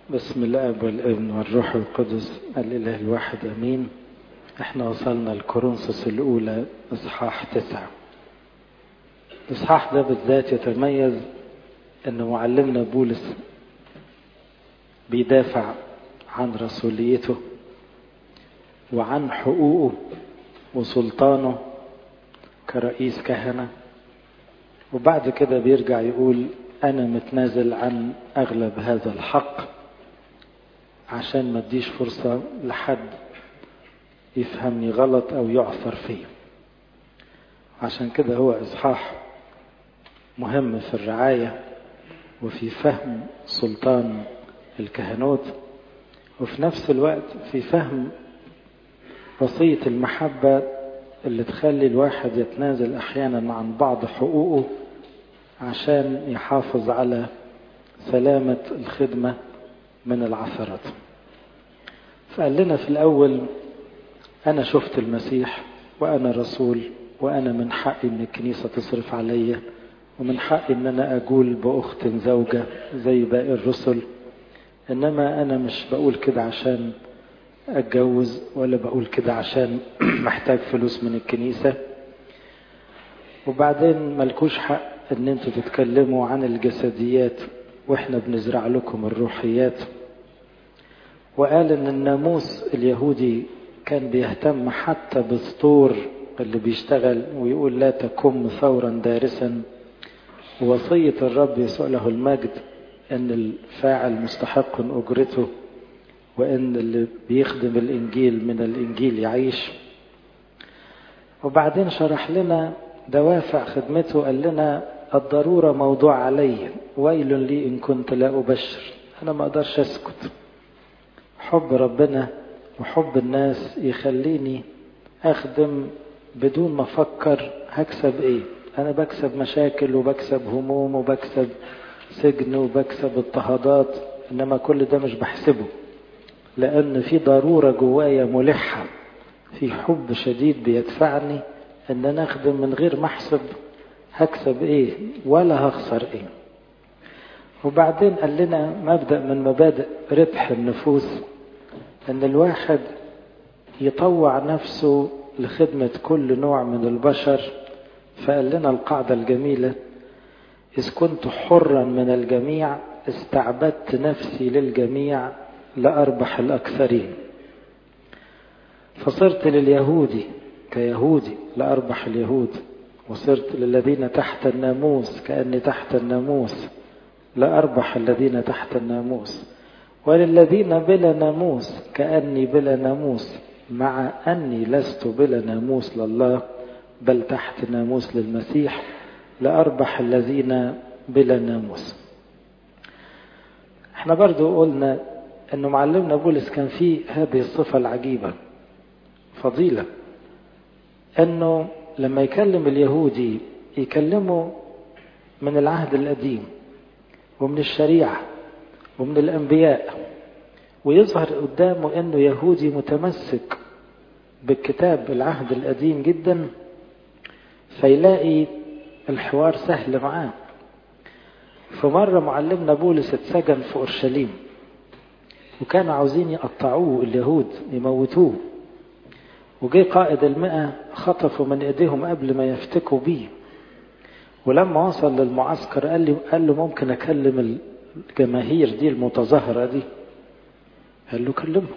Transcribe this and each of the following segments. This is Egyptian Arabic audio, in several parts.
بسم الاب والابن والروح القدس الاله الواحد امين احنا وصلنا لكورنثوس الاولى اصحاح تسعة الاصحاح ده بالذات يتميز انه معلمنا بولس بيدافع عن رسوليته وعن حقوقه وسلطانه كرئيس كهنه وبعد كده بيرجع يقول انا متنازل عن اغلب هذا الحق عشان ما اديش فرصة لحد يفهمني غلط او يعثر فيه عشان كده هو اصحاح مهم في الرعاية وفي فهم سلطان الكهنوت وفي نفس الوقت في فهم وصية المحبة اللي تخلي الواحد يتنازل احيانا عن بعض حقوقه عشان يحافظ على سلامة الخدمة من العثرات فقال لنا في الأول أنا شفت المسيح وأنا رسول وأنا من حقي إن الكنيسة تصرف عليا ومن حقي إن أنا أقول بأخت زوجة زي باقي الرسل إنما أنا مش بقول كده عشان أتجوز ولا بقول كده عشان محتاج فلوس من الكنيسة وبعدين ملكوش حق ان انتوا تتكلموا عن الجسديات واحنا بنزرع لكم الروحيات وقال ان الناموس اليهودي كان بيهتم حتى بالسطور اللي بيشتغل ويقول لا تكم ثورا دارسا ووصية الرب يسوع له المجد ان الفاعل مستحق اجرته وان اللي بيخدم الانجيل من الانجيل يعيش وبعدين شرح لنا دوافع خدمته قال لنا الضرورة موضوع علي ويل لي إن كنت لا أبشر أنا ما أقدرش أسكت حب ربنا وحب الناس يخليني أخدم بدون ما أفكر هكسب إيه أنا بكسب مشاكل وبكسب هموم وبكسب سجن وبكسب اضطهادات إنما كل ده مش بحسبه لأن في ضرورة جوايا ملحة في حب شديد بيدفعني ان انا اخدم من غير ما احسب هكسب ايه ولا هخسر ايه وبعدين قال لنا مبدأ من مبادئ ربح النفوس ان الواحد يطوع نفسه لخدمة كل نوع من البشر فقال لنا القاعدة الجميلة إذ كنت حرا من الجميع استعبدت نفسي للجميع لأربح الأكثرين فصرت لليهودي كيهودي لأربح اليهود وصرت للذين تحت الناموس كأني تحت الناموس لأربح الذين تحت الناموس وللذين بلا ناموس كأني بلا ناموس مع أني لست بلا ناموس لله بل تحت ناموس للمسيح لأربح الذين بلا ناموس احنا برضو قلنا انه معلمنا بولس كان فيه هذه الصفة العجيبة فضيلة انه لما يكلم اليهودي يكلمه من العهد القديم ومن الشريعة ومن الانبياء ويظهر قدامه انه يهودي متمسك بالكتاب العهد القديم جدا فيلاقي الحوار سهل معاه فمرة معلمنا بولس اتسجن في اورشليم وكانوا عاوزين يقطعوه اليهود يموتوه وجي قائد المئة خطفوا من ايديهم قبل ما يفتكوا بيه ولما وصل للمعسكر قال له قال له ممكن اكلم الجماهير دي المتظاهره دي قال له كلمهم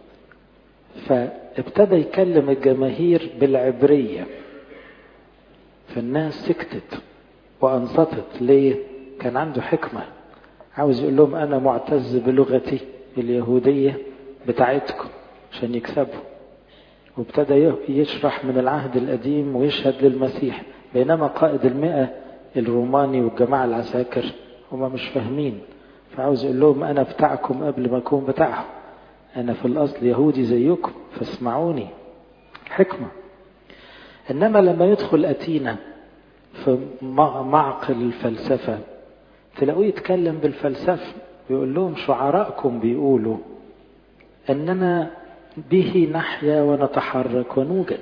فابتدى يكلم الجماهير بالعبريه فالناس سكتت وانصتت ليه كان عنده حكمه عاوز يقول لهم انا معتز بلغتي اليهوديه بتاعتكم عشان يكسبوا وابتدى يشرح من العهد القديم ويشهد للمسيح بينما قائد المئة الروماني والجماعة العساكر هما مش فاهمين فعاوز يقول لهم أنا بتاعكم قبل ما أكون بتاعهم أنا في الأصل يهودي زيكم فاسمعوني حكمة إنما لما يدخل أتينا في معقل الفلسفة تلاقوه يتكلم بالفلسفة ويقول لهم شعراءكم بيقولوا أننا به نحيا ونتحرك ونوجد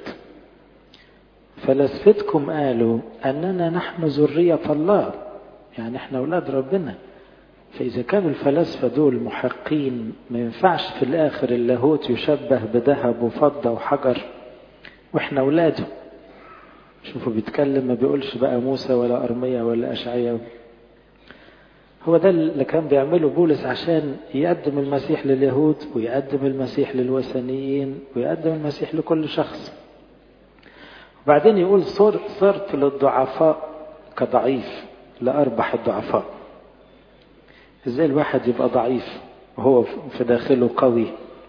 فلسفتكم قالوا أننا نحن ذرية الله يعني احنا أولاد ربنا فإذا كانوا الفلاسفة دول محقين ما ينفعش في الآخر اللاهوت يشبه بذهب وفضة وحجر وإحنا أولاده شوفوا بيتكلم ما بيقولش بقى موسى ولا أرمية ولا أشعية هو ده اللي كان بيعمله بولس عشان يقدم المسيح لليهود ويقدم المسيح للوثنيين ويقدم المسيح لكل شخص وبعدين يقول صر صرت للضعفاء كضعيف لأربح الضعفاء ازاي الواحد يبقى ضعيف وهو في داخله قوي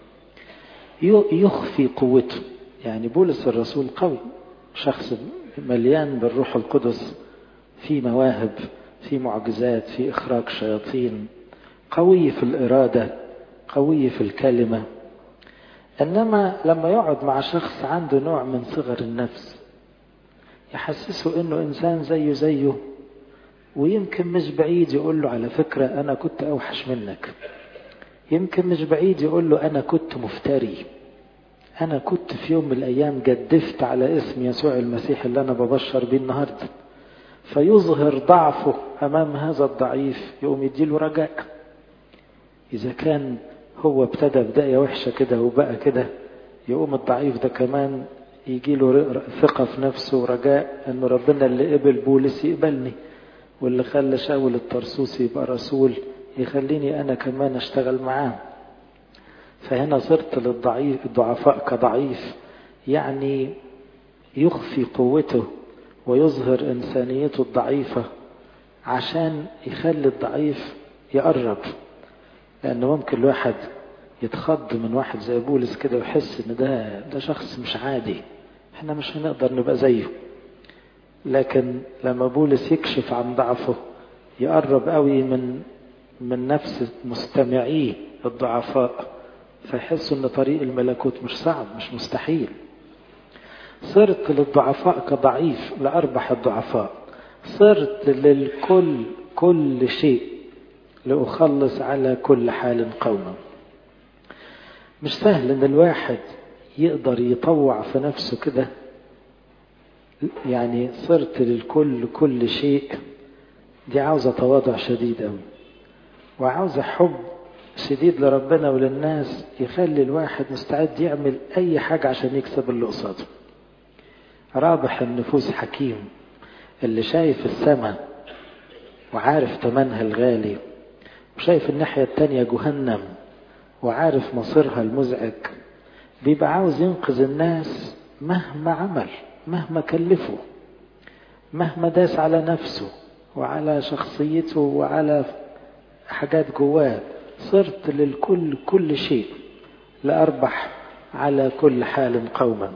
يخفي قوته يعني بولس الرسول قوي شخص مليان بالروح القدس في مواهب في معجزات في إخراج شياطين قوي في الإرادة قوي في الكلمة إنما لما يقعد مع شخص عنده نوع من صغر النفس يحسسه إنه إنسان زيه زيه ويمكن مش بعيد يقول له على فكرة أنا كنت أوحش منك يمكن مش بعيد يقول له أنا كنت مفتري أنا كنت في يوم من الأيام جدفت على اسم يسوع المسيح اللي أنا ببشر بيه النهاردة فيظهر ضعفه أمام هذا الضعيف يقوم يديله رجاء إذا كان هو ابتدى بداية وحشة كده وبقى كده يقوم الضعيف ده كمان يجي له ثقة في نفسه ورجاء أنه ربنا اللي قبل بولس يقبلني واللي خلى شاول الطرسوسي يبقى رسول يخليني أنا كمان أشتغل معاه فهنا صرت للضعيف الضعفاء كضعيف يعني يخفي قوته ويظهر إنسانيته الضعيفة عشان يخلي الضعيف يقرب لأنه ممكن الواحد يتخض من واحد زي بولس كده ويحس إن ده ده شخص مش عادي إحنا مش هنقدر نبقى زيه لكن لما بولس يكشف عن ضعفه يقرب قوي من من نفس مستمعيه الضعفاء فيحسوا ان طريق الملكوت مش صعب مش مستحيل صرت للضعفاء كضعيف لأربح الضعفاء صرت للكل كل شيء لأخلص على كل حال قوما مش سهل ان الواحد يقدر يطوع في نفسه كده يعني صرت للكل كل شيء دي عاوزة تواضع شديد قوي وعاوزة حب شديد لربنا وللناس يخلي الواحد مستعد يعمل أي حاجة عشان يكسب اللي قصاده رابح النفوس حكيم اللي شايف السماء وعارف تمنها الغالي وشايف الناحية التانية جهنم وعارف مصيرها المزعج بيبقى عاوز ينقذ الناس مهما عمل مهما كلفه مهما داس على نفسه وعلى شخصيته وعلى حاجات جواه صرت للكل كل شيء لأربح على كل حال قوما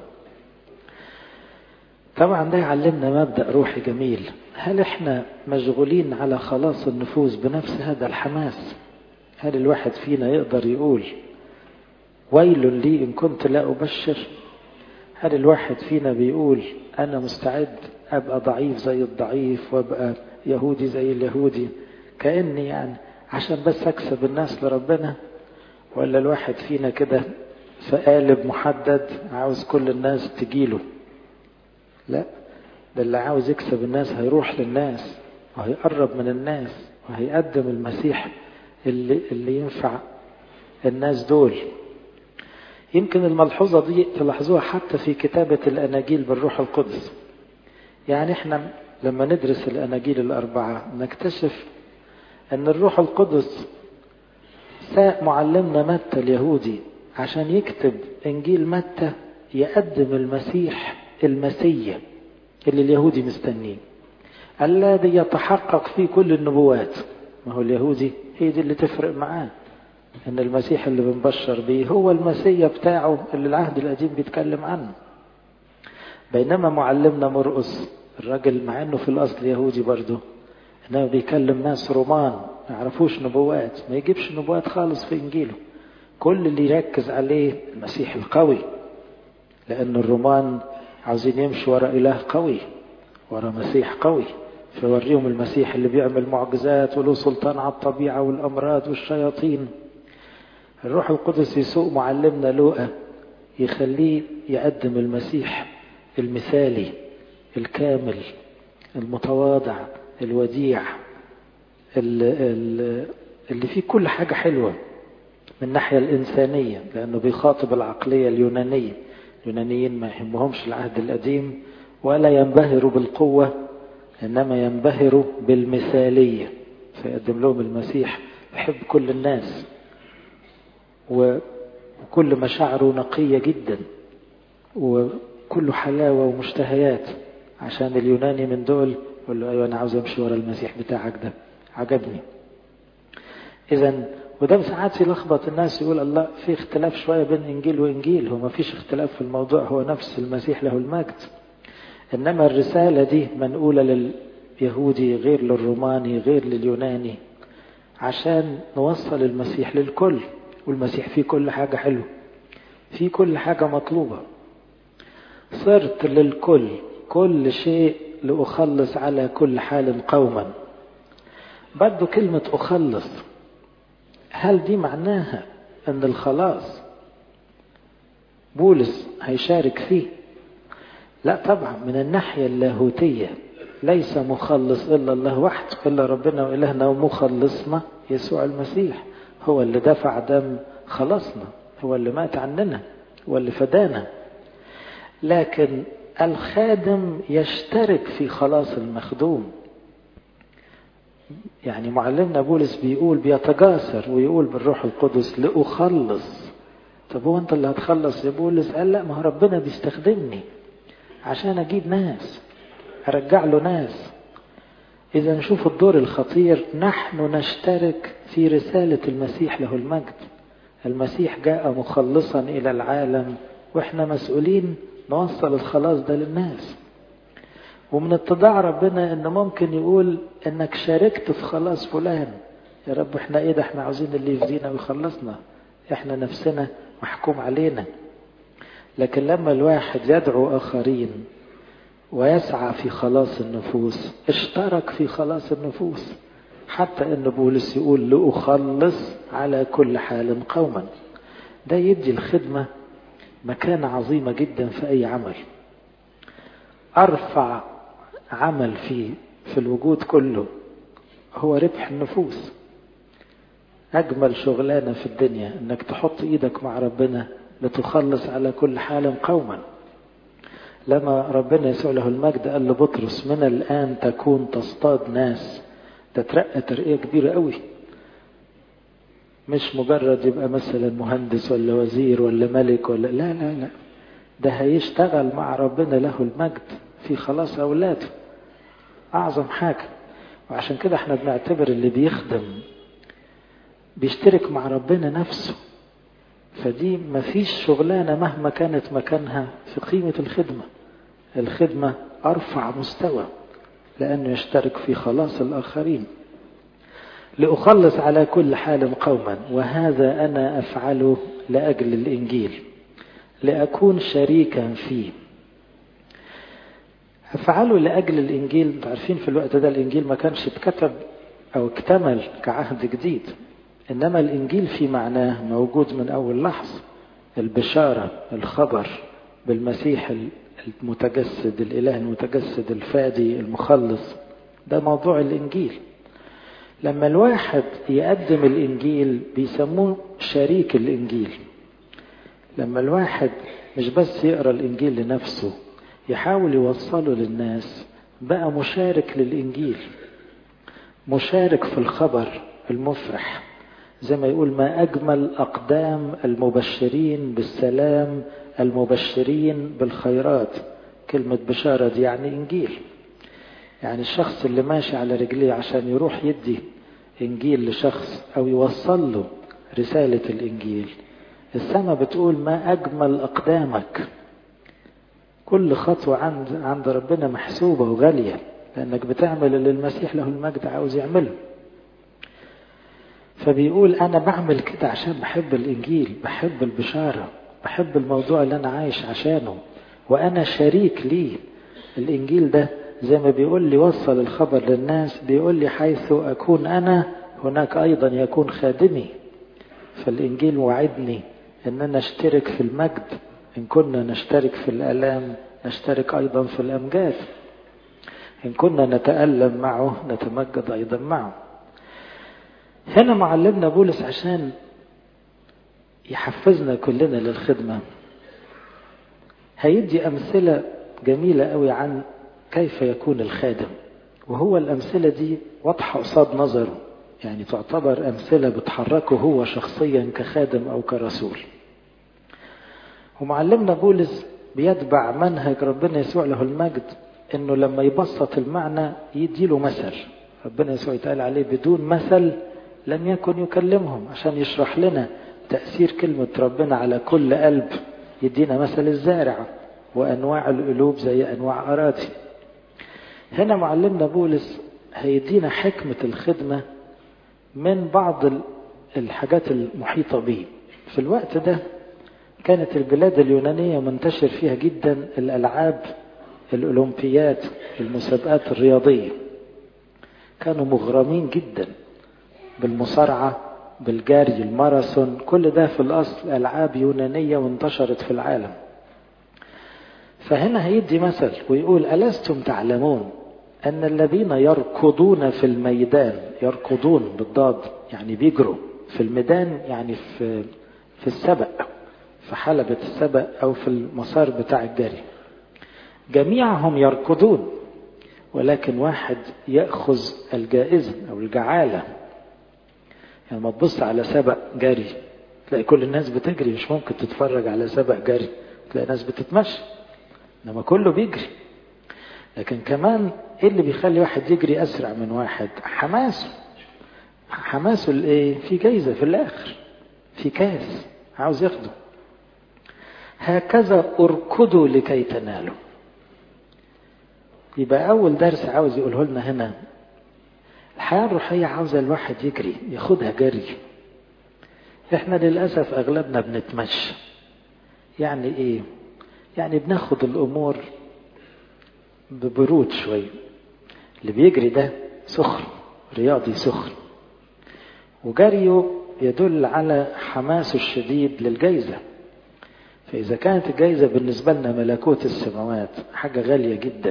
طبعا ده يعلمنا مبدأ روحي جميل هل احنا مشغولين على خلاص النفوس بنفس هذا الحماس هل الواحد فينا يقدر يقول ويل لي إن كنت لا أبشر هل الواحد فينا بيقول أنا مستعد أبقى ضعيف زي الضعيف وأبقى يهودي زي اليهودي كأني يعني عشان بس أكسب الناس لربنا ولا الواحد فينا كده في قالب محدد عاوز كل الناس تجيله لا ده اللي عاوز يكسب الناس هيروح للناس وهيقرب من الناس وهيقدم المسيح اللي, اللي ينفع الناس دول يمكن الملحوظة دي تلاحظوها حتى في كتابة الأناجيل بالروح القدس يعني احنا لما ندرس الأناجيل الأربعة نكتشف أن الروح القدس ساء معلمنا متى اليهودي عشان يكتب إنجيل متى يقدم المسيح المسيا اللي اليهودي مستنيه الذي يتحقق فيه كل النبوات ما هو اليهودي هي دي اللي تفرق معاه ان المسيح اللي بنبشر بيه هو المسيا بتاعه اللي العهد القديم بيتكلم عنه بينما معلمنا مرقس الراجل مع انه في الاصل يهودي برضه انما بيكلم ناس رومان ما يعرفوش نبوات ما يجيبش نبوات خالص في انجيله كل اللي يركز عليه المسيح القوي لان الرومان عاوزين يمشوا ورا اله قوي ورا مسيح قوي فيوريهم المسيح اللي بيعمل معجزات وله سلطان على الطبيعه والامراض والشياطين الروح القدس يسوق معلمنا لوقا يخليه يقدم المسيح المثالي الكامل المتواضع الوديع اللي فيه كل حاجة حلوة من الناحية الإنسانية لأنه بيخاطب العقلية اليونانية اليونانيين ما يهمهمش العهد القديم ولا ينبهروا بالقوة إنما ينبهروا بالمثالية فيقدم لهم المسيح يحب كل الناس وكل مشاعره نقية جدا وكله حلاوة ومشتهيات عشان اليوناني من دول يقول له أيوة أنا عاوز أمشي ورا المسيح بتاعك ده عجبني إذا وده ساعات يلخبط الناس يقول الله في اختلاف شوية بين إنجيل وإنجيل هو ما فيش اختلاف في الموضوع هو نفس المسيح له المجد إنما الرسالة دي منقولة لليهودي غير للروماني غير لليوناني عشان نوصل المسيح للكل والمسيح فيه كل حاجة حلوة فيه كل حاجة مطلوبة صرت للكل كل شيء لأخلص على كل حال قوما برضو كلمة أخلص هل دي معناها أن الخلاص بولس هيشارك فيه لا طبعا من الناحية اللاهوتية ليس مخلص إلا الله وحده إلا ربنا وإلهنا ومخلصنا يسوع المسيح هو اللي دفع دم خلصنا هو اللي مات عننا هو اللي فدانا لكن الخادم يشترك في خلاص المخدوم يعني معلمنا بولس بيقول بيتجاسر ويقول بالروح القدس لأخلص طب هو انت اللي هتخلص يا بولس قال لا ما هو ربنا بيستخدمني عشان اجيب ناس ارجع له ناس اذا نشوف الدور الخطير نحن نشترك في رسالة المسيح له المجد المسيح جاء مخلصا الى العالم واحنا مسؤولين نوصل الخلاص ده للناس ومن اتضاع ربنا ان ممكن يقول انك شاركت في خلاص فلان يا رب احنا ايه ده احنا عاوزين اللي يفدينا ويخلصنا احنا نفسنا محكوم علينا لكن لما الواحد يدعو اخرين ويسعى في خلاص النفوس اشترك في خلاص النفوس حتى ان بولس يقول لأخلص على كل حال قوما ده يدي الخدمة مكانة عظيمة جدا في اي عمل ارفع عمل فيه في الوجود كله هو ربح النفوس أجمل شغلانة في الدنيا إنك تحط إيدك مع ربنا لتخلص على كل حال قوما لما ربنا يسوع له المجد قال لبطرس من الآن تكون تصطاد ناس ده ترقى ترقية كبيرة قوي مش مجرد يبقى مثلا مهندس ولا وزير ولا ملك ولا لا لا لا ده هيشتغل مع ربنا له المجد في خلاص أولاده أعظم حاجة وعشان كده احنا بنعتبر اللي بيخدم بيشترك مع ربنا نفسه فدي مفيش شغلانة مهما كانت مكانها في قيمة الخدمة الخدمة أرفع مستوى لأنه يشترك في خلاص الآخرين لأخلص على كل حال قوما وهذا أنا أفعله لأجل الإنجيل لأكون شريكا فيه أفعله لأجل الإنجيل انتوا عارفين في الوقت ده الإنجيل ما كانش اتكتب أو اكتمل كعهد جديد إنما الإنجيل في معناه موجود من أول لحظة البشارة الخبر بالمسيح المتجسد الإله المتجسد الفادي المخلص ده موضوع الإنجيل لما الواحد يقدم الإنجيل بيسموه شريك الإنجيل لما الواحد مش بس يقرأ الإنجيل لنفسه يحاول يوصله للناس بقى مشارك للإنجيل مشارك في الخبر المفرح زي ما يقول ما أجمل أقدام المبشرين بالسلام المبشرين بالخيرات كلمة بشارة دي يعني إنجيل يعني الشخص اللي ماشي على رجليه عشان يروح يدي إنجيل لشخص أو يوصل له رسالة الإنجيل السماء بتقول ما أجمل أقدامك كل خطوة عند عند ربنا محسوبة وغالية لأنك بتعمل اللي المسيح له المجد عاوز يعمله فبيقول أنا بعمل كده عشان بحب الإنجيل بحب البشارة بحب الموضوع اللي أنا عايش عشانه وأنا شريك ليه الإنجيل ده زي ما بيقول لي وصل الخبر للناس بيقول لي حيث أكون أنا هناك أيضا يكون خادمي فالإنجيل وعدني أن أنا أشترك في المجد إن كنا نشترك في الآلام نشترك أيضا في الأمجاد إن كنا نتألم معه نتمجد أيضا معه هنا معلمنا بولس عشان يحفزنا كلنا للخدمة هيدي أمثلة جميلة قوي عن كيف يكون الخادم وهو الأمثلة دي واضحة قصاد نظره يعني تعتبر أمثلة بتحركه هو شخصيا كخادم أو كرسول ومعلمنا بولس بيتبع منهج ربنا يسوع له المجد انه لما يبسط المعنى يديله مثل ربنا يسوع يتقال عليه بدون مثل لم يكن يكلمهم عشان يشرح لنا تأثير كلمة ربنا على كل قلب يدينا مثل الزارع وأنواع القلوب زي أنواع أراضي هنا معلمنا بولس هيدينا حكمة الخدمة من بعض الحاجات المحيطة به في الوقت ده كانت البلاد اليونانية منتشر فيها جدا الألعاب الأولمبيات المسابقات الرياضية كانوا مغرمين جدا بالمصارعة بالجري الماراثون كل ده في الأصل ألعاب يونانية وانتشرت في العالم فهنا هيدي مثل ويقول ألستم تعلمون أن الذين يركضون في الميدان يركضون بالضاد يعني بيجروا في الميدان يعني في في السبق في حلبة السبق أو في المسار بتاع الجري جميعهم يركضون ولكن واحد يأخذ الجائزة أو الجعالة يعني ما تبص على سبق جري تلاقي كل الناس بتجري مش ممكن تتفرج على سبق جري تلاقي ناس بتتمشى انما كله بيجري لكن كمان ايه اللي بيخلي واحد يجري اسرع من واحد حماسه حماسه الايه في جايزه في الاخر في كاس عاوز ياخده هكذا اركضوا لكي تنالوا يبقى اول درس عاوز يقوله لنا هنا الحياه الروحيه عاوزه الواحد يجري ياخدها جري احنا للاسف اغلبنا بنتمشى يعني ايه يعني بناخد الامور ببرود شويه اللي بيجري ده سخن رياضي سخن وجريه يدل على حماسه الشديد للجائزة فإذا كانت الجائزة بالنسبة لنا ملكوت السماوات حاجة غالية جدا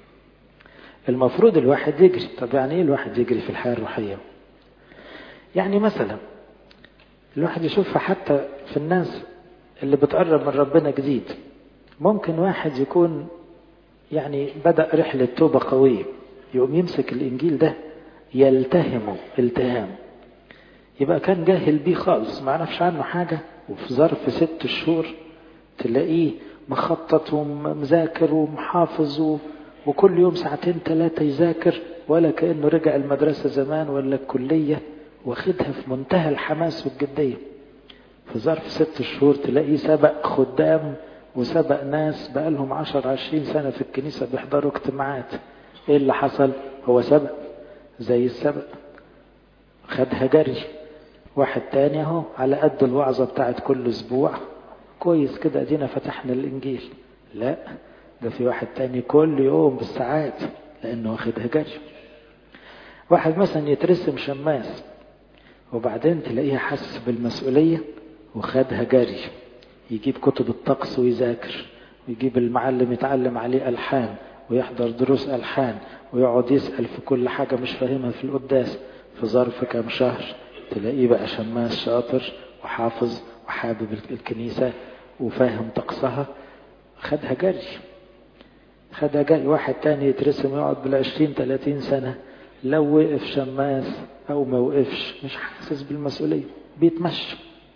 المفروض الواحد يجري طب يعني ايه الواحد يجري في الحياة الروحية يعني مثلا الواحد يشوفها حتى في الناس اللي بتقرب من ربنا جديد ممكن واحد يكون يعني بدأ رحلة توبة قوية يقوم يمسك الإنجيل ده يلتهمه التهام يبقى كان جاهل بيه خالص ما عرفش عنه حاجة وفي ظرف ست شهور تلاقيه مخطط ومذاكر ومحافظ وكل يوم ساعتين ثلاثة يذاكر ولا كأنه رجع المدرسة زمان ولا الكلية واخدها في منتهى الحماس والجدية في ظرف ست شهور تلاقيه سبق خدام وسبق ناس بقالهم عشر عشرين سنة في الكنيسة بيحضروا اجتماعات ايه اللي حصل هو سبق زي السبق خدها جري واحد تاني اهو على قد الوعظة بتاعت كل اسبوع كويس كده ادينا فتحنا الانجيل لا ده في واحد تاني كل يوم بالساعات لانه واخدها جري واحد مثلا يترسم شماس وبعدين تلاقيه حس بالمسؤولية وخدها جري يجيب كتب الطقس ويذاكر ويجيب المعلم يتعلم عليه ألحان ويحضر دروس ألحان ويقعد يسأل في كل حاجة مش فاهمها في القداس في ظرف كام شهر تلاقيه بقى شماس شاطر وحافظ وحابب الكنيسة وفاهم طقسها خدها جري خدها جري واحد تاني يترسم يقعد بالعشرين تلاتين سنة لو وقف شماس أو ما وقفش مش حاسس بالمسؤولية بيتمشى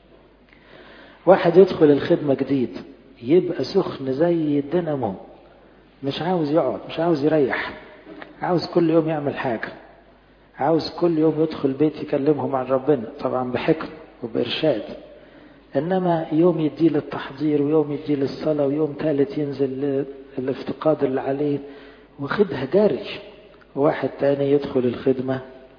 واحد يدخل الخدمة جديد يبقى سخن زي الدينامو مش عاوز يقعد مش عاوز يريح عاوز كل يوم يعمل حاجة عاوز كل يوم يدخل بيت يكلمهم عن ربنا طبعا بحكم وبإرشاد إنما يوم يدي للتحضير ويوم يدي للصلاة ويوم ثالث ينزل الافتقاد اللي عليه واخدها جري واحد تاني يدخل الخدمة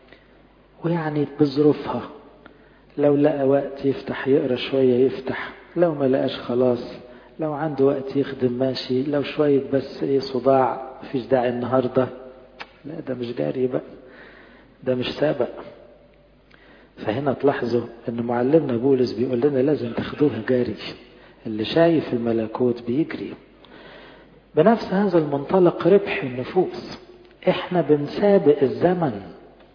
ويعني بظروفها لو لقى وقت يفتح يقرا شوية يفتح لو ما لقاش خلاص لو عنده وقت يخدم ماشي لو شوية بس ايه صداع مفيش داعي النهاردة لا ده مش جاري بقى ده مش سابق فهنا تلاحظوا ان معلمنا بولس بيقول لنا لازم تاخدوها جاري اللي شايف الملكوت بيجري بنفس هذا المنطلق ربح النفوس احنا بنسابق الزمن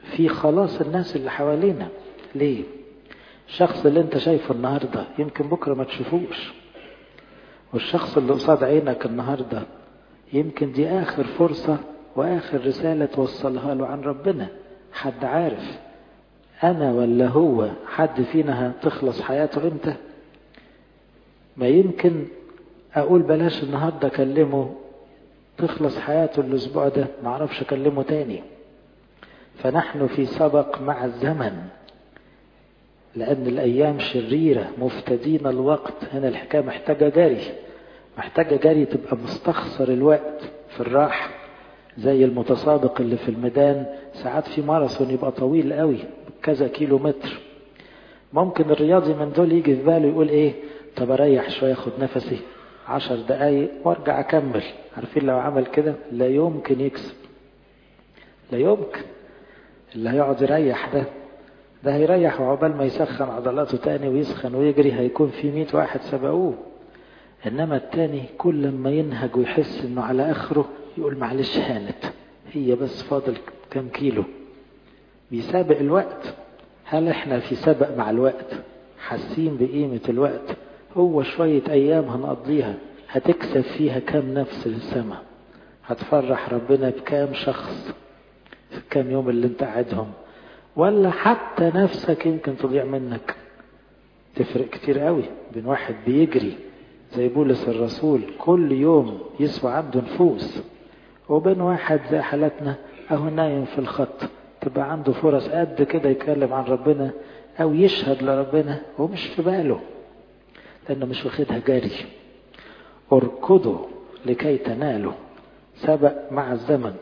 في خلاص الناس اللي حوالينا ليه الشخص اللي انت شايفه النهاردة يمكن بكرة ما تشوفوش والشخص اللي قصاد عينك النهاردة يمكن دي آخر فرصة وآخر رسالة توصلها له عن ربنا حد عارف أنا ولا هو حد فينا هتخلص حياته إمتى ما يمكن أقول بلاش النهاردة أكلمه تخلص حياته الأسبوع ده معرفش أكلمه تاني فنحن في سبق مع الزمن لأن الأيام شريرة مفتدين الوقت هنا الحكاية محتاجة جري محتاجة جري تبقى مستخسر الوقت في الراحة زي المتسابق اللي في الميدان ساعات في ماراثون يبقى طويل قوي كذا كيلو متر ممكن الرياضي من دول يجي في باله يقول ايه طب اريح شوية اخد نفسي عشر دقايق وارجع اكمل عارفين لو عمل كده لا يمكن يكسب لا يمكن اللي هيقعد يريح ده ده هيريح وعقبال ما يسخن عضلاته تاني ويسخن ويجري هيكون في مئة واحد سبقوه انما التاني كل ما ينهج ويحس انه على اخره يقول معلش هانت هي بس فاضل كم كيلو بيسابق الوقت هل احنا في سبق مع الوقت حاسين بقيمة الوقت هو شوية ايام هنقضيها هتكسب فيها كام نفس للسماء هتفرح ربنا بكام شخص في كام يوم اللي انت قاعدهم ولا حتى نفسك يمكن تضيع منك تفرق كتير قوي بين واحد بيجري زي بولس الرسول كل يوم يسوى عنده نفوس وبين واحد زي حالتنا اهو نايم في الخط تبقى عنده فرص قد كده يتكلم عن ربنا او يشهد لربنا ومش في باله لانه مش واخدها جري اركضوا لكي تنالوا سبق مع الزمن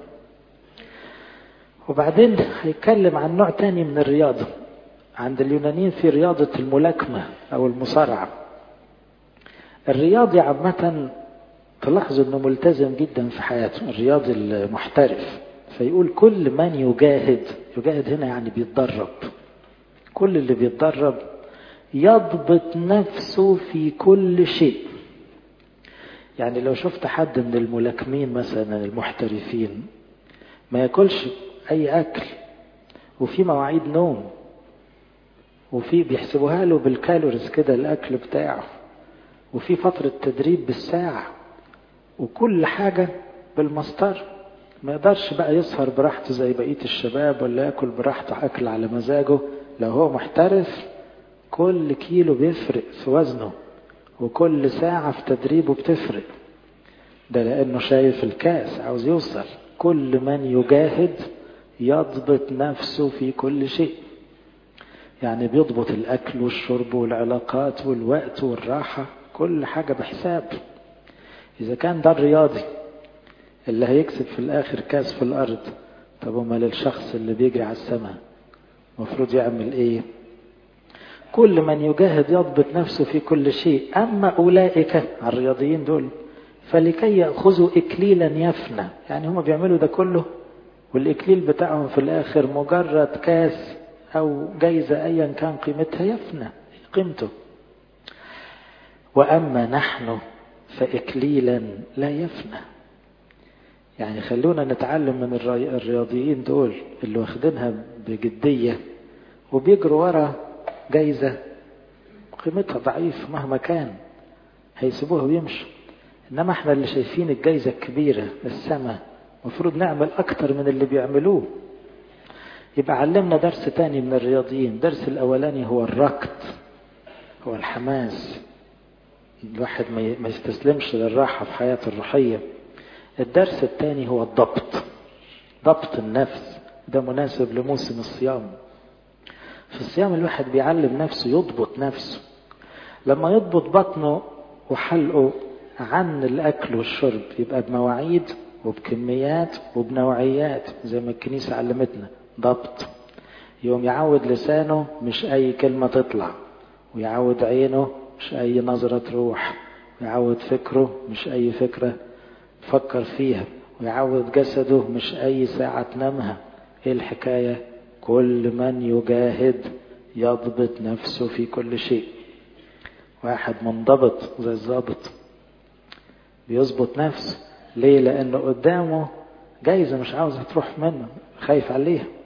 وبعدين هيتكلم عن نوع تاني من الرياضة عند اليونانيين في رياضة الملاكمة أو المصارعة الرياضي عامة تلاحظوا أنه ملتزم جدا في حياته الرياضي المحترف فيقول كل من يجاهد يجاهد هنا يعني بيتدرب كل اللي بيتدرب يضبط نفسه في كل شيء يعني لو شفت حد من الملاكمين مثلا المحترفين ما ياكلش اي اكل وفي مواعيد نوم وفي بيحسبوها له بالكالوريز كده الاكل بتاعه وفي فترة تدريب بالساعة وكل حاجة بالمسطرة ما يقدرش بقى يسهر براحته زي بقية الشباب ولا ياكل براحته اكل على مزاجه لو هو محترف كل كيلو بيفرق في وزنه وكل ساعة في تدريبه بتفرق ده لأنه شايف الكاس عاوز يوصل كل من يجاهد يضبط نفسه في كل شيء يعني بيضبط الأكل والشرب والعلاقات والوقت والراحة كل حاجة بحساب إذا كان ده الرياضي اللي هيكسب في الآخر كاس في الأرض طب امال الشخص اللي بيجري على السماء المفروض يعمل إيه كل من يجاهد يضبط نفسه في كل شيء أما أولئك الرياضيين دول فلكي يأخذوا إكليلا يفنى يعني هم بيعملوا ده كله والإكليل بتاعهم في الآخر مجرد كاس أو جايزة أيا كان قيمتها يفنى قيمته وأما نحن فإكليلا لا يفنى يعني خلونا نتعلم من الرياضيين دول اللي واخدينها بجدية وبيجروا ورا جايزة قيمتها ضعيف مهما كان هيسيبوها ويمشوا إنما احنا اللي شايفين الجايزة الكبيرة السماء المفروض نعمل أكتر من اللي بيعملوه يبقى علمنا درس تاني من الرياضيين درس الأولاني هو الركض هو الحماس الواحد ما يستسلمش للراحة في حياته الروحية الدرس الثاني هو الضبط ضبط النفس ده مناسب لموسم الصيام في الصيام الواحد بيعلم نفسه يضبط نفسه لما يضبط بطنه وحلقه عن الأكل والشرب يبقى بمواعيد وبكميات وبنوعيات زي ما الكنيسة علمتنا ضبط يوم يعود لسانه مش أي كلمة تطلع ويعود عينه مش أي نظرة تروح ويعود فكره مش أي فكرة تفكر فيها ويعود جسده مش أي ساعة تنامها إيه الحكاية كل من يجاهد يضبط نفسه في كل شيء واحد منضبط زي الظابط بيظبط نفسه ليه لأنه قدامه جايزة مش عاوزة تروح منه خايف عليها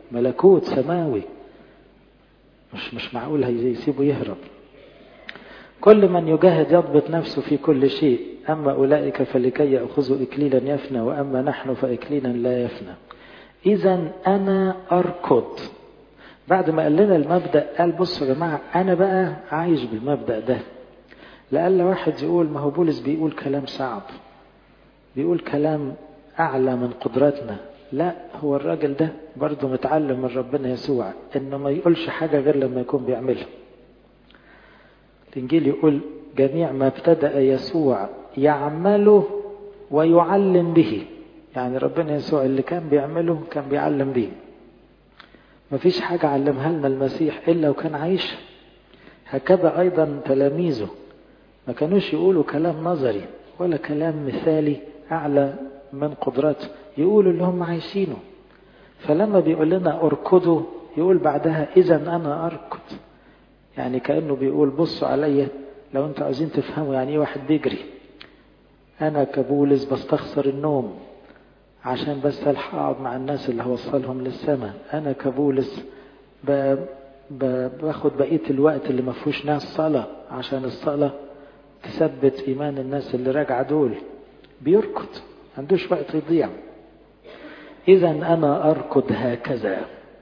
ملكوت سماوي مش مش معقول هيسيبه يهرب كل من يجاهد يضبط نفسه في كل شيء أما أولئك فلكي يأخذوا إكليلا يفنى وأما نحن فإكليلا لا يفنى إذا أنا أركض بعد ما قال لنا المبدأ قال بصوا يا جماعة أنا بقى عايش بالمبدأ ده لألا واحد يقول ما هو بولس بيقول كلام صعب بيقول كلام أعلى من قدرتنا لا هو الراجل ده برضه متعلم من ربنا يسوع إنه ما يقولش حاجة غير لما يكون بيعملها الإنجيل يقول جميع ما ابتدأ يسوع يعمله ويعلم به يعني ربنا يسوع اللي كان بيعمله كان بيعلم به مفيش حاجة علمها لنا المسيح إلا وكان عايش هكذا أيضا تلاميذه ما كانوش يقولوا كلام نظري ولا كلام مثالي أعلى من قدرته يقولوا اللي هم عايشينه فلما بيقول لنا اركضوا يقول بعدها إذا أنا أركض يعني كأنه بيقول بصوا عليا لو انتوا عايزين تفهموا يعني ايه واحد بيجري انا كبولس بستخسر النوم عشان بس الحق اقعد مع الناس اللي هوصلهم للسماء انا كبولس ب... ب... باخد بقيه الوقت اللي ما فيهوش ناس صلاه عشان الصلاه تثبت ايمان الناس اللي راجعه دول بيركض عندوش وقت يضيع اذا انا اركض هكذا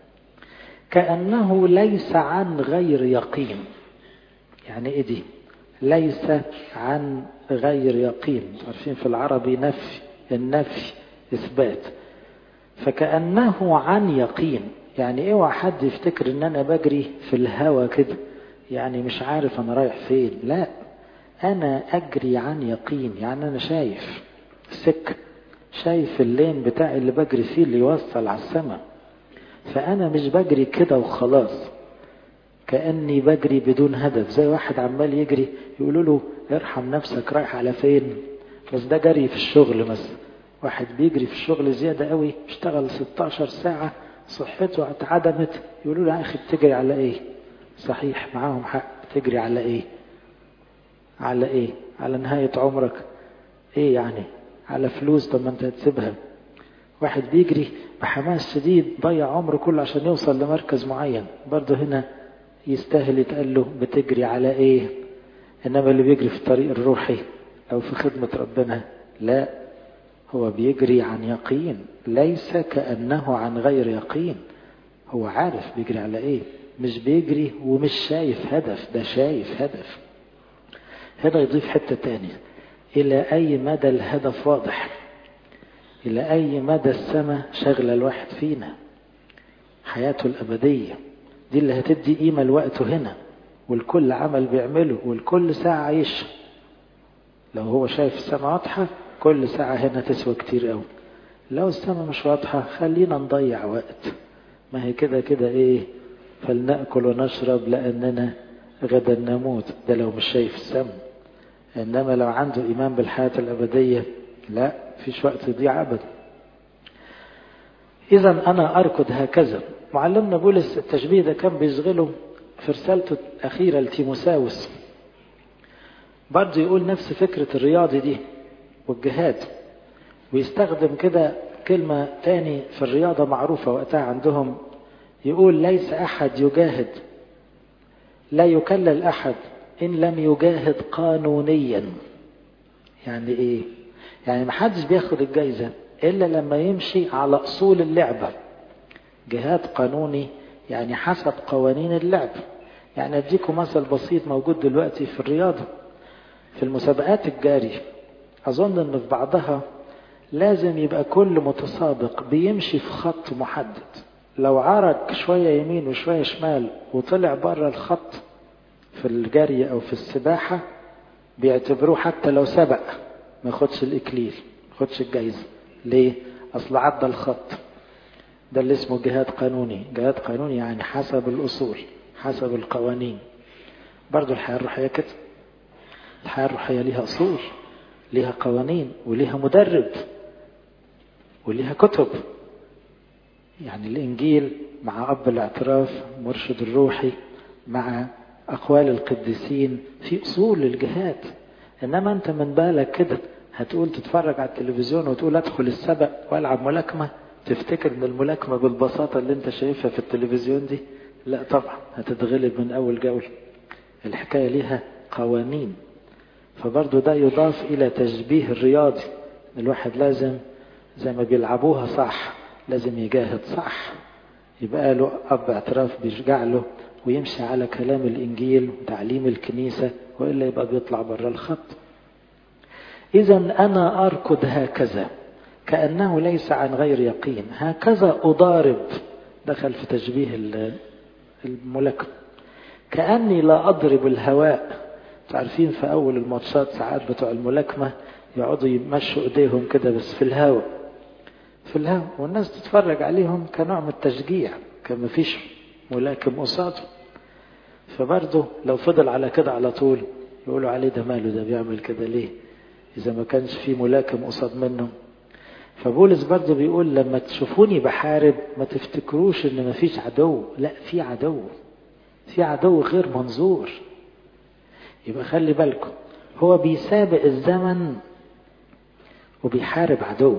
كأنه ليس عن غير يقين يعني ايه دي ليس عن غير يقين عارفين في العربي نفي النفي اثبات فكأنه عن يقين يعني اوعى حد يفتكر ان انا بجري في الهوى كده يعني مش عارف انا رايح فين لا انا اجري عن يقين يعني انا شايف سك شايف اللين بتاعي اللي بجري فيه اللي يوصل على السماء فأنا مش بجري كده وخلاص كأني بجري بدون هدف زي واحد عمال يجري يقولوا له ارحم نفسك رايح على فين بس ده جري في الشغل مثلا واحد بيجري في الشغل زيادة قوي اشتغل 16 ساعة صحته اتعدمت يقولوا له يا أخي بتجري على إيه صحيح معاهم حق بتجري على إيه على إيه على نهاية عمرك إيه يعني على فلوس طب ما أنت هتسيبها واحد بيجري بحماس شديد ضيع عمره كله عشان يوصل لمركز معين برضه هنا يستاهل يتقال له بتجري على ايه انما اللي بيجري في الطريق الروحي او في خدمة ربنا لا هو بيجري عن يقين ليس كأنه عن غير يقين هو عارف بيجري على ايه مش بيجري ومش شايف هدف ده شايف هدف هنا يضيف حتة تانية إلى أي مدى الهدف واضح إلى أي مدى السماء شغلة الواحد فينا حياته الأبدية دي اللي هتدي قيمة لوقته هنا والكل عمل بيعمله والكل ساعة عيش لو هو شايف السماء واضحة كل ساعة هنا تسوى كتير قوي لو السماء مش واضحة خلينا نضيع وقت ما هي كده كده ايه فلنأكل ونشرب لأننا غدا نموت ده لو مش شايف السماء إنما لو عنده إيمان بالحياة الأبدية لا فيش وقت يضيع أبدا إذا أنا أركض هكذا معلمنا بولس التشبيه ده كان بيشغله في رسالته الأخيرة لتيموساوس برضه يقول نفس فكرة الرياضي دي والجهاد ويستخدم كده كلمة تاني في الرياضة معروفة وقتها عندهم يقول ليس أحد يجاهد لا يكلل أحد إن لم يجاهد قانونيا يعني إيه يعني محدش بياخد الجايزة إلا لما يمشي على أصول اللعبة جهاد قانوني يعني حسب قوانين اللعب يعني أديكم مثل بسيط موجود دلوقتي في الرياضة في المسابقات الجارية أظن أن في بعضها لازم يبقى كل متسابق بيمشي في خط محدد لو عرج شوية يمين وشوية شمال وطلع بره الخط في الجري أو في السباحة بيعتبروه حتى لو سبق ما ياخدش الإكليل ما ياخدش الجايزة ليه؟ أصل عدى الخط ده اللي اسمه جهاد قانوني جهاد قانوني يعني حسب الأصول حسب القوانين برضو الحياة الروحية كده الحياة الروحية ليها أصول ليها قوانين وليها مدرب وليها كتب يعني الإنجيل مع أب الاعتراف مرشد الروحي مع أقوال القديسين في أصول للجهاد إنما أنت من بالك كده هتقول تتفرج على التلفزيون وتقول أدخل السبق وألعب ملاكمة تفتكر ان الملاكمة بالبساطة اللي انت شايفها في التلفزيون دي لا طبعا هتتغلب من اول جولة الحكاية ليها قوانين فبرضه ده يضاف الى تشبيه الرياضي الواحد لازم زي ما بيلعبوها صح لازم يجاهد صح يبقى له اب اعتراف بيشجع له ويمشي على كلام الانجيل وتعليم الكنيسة والا يبقى بيطلع بره الخط اذا انا اركض هكذا كأنه ليس عن غير يقين هكذا أضارب دخل في تشبيه الملاكمة كأني لا أضرب الهواء تعرفين في أول الماتشات ساعات بتوع الملاكمة يقعدوا يمشوا إيديهم كده بس في الهواء في الهواء والناس تتفرج عليهم كنوع من التشجيع كان مفيش ملاكم قصاده فبرضه لو فضل على كده على طول يقولوا عليه ده ماله ده بيعمل كده ليه إذا ما كانش في ملاكم قصاد منه فبولس برضه بيقول لما تشوفوني بحارب ما تفتكروش ان مفيش عدو لا في عدو في عدو غير منظور يبقى خلي بالكم هو بيسابق الزمن وبيحارب عدو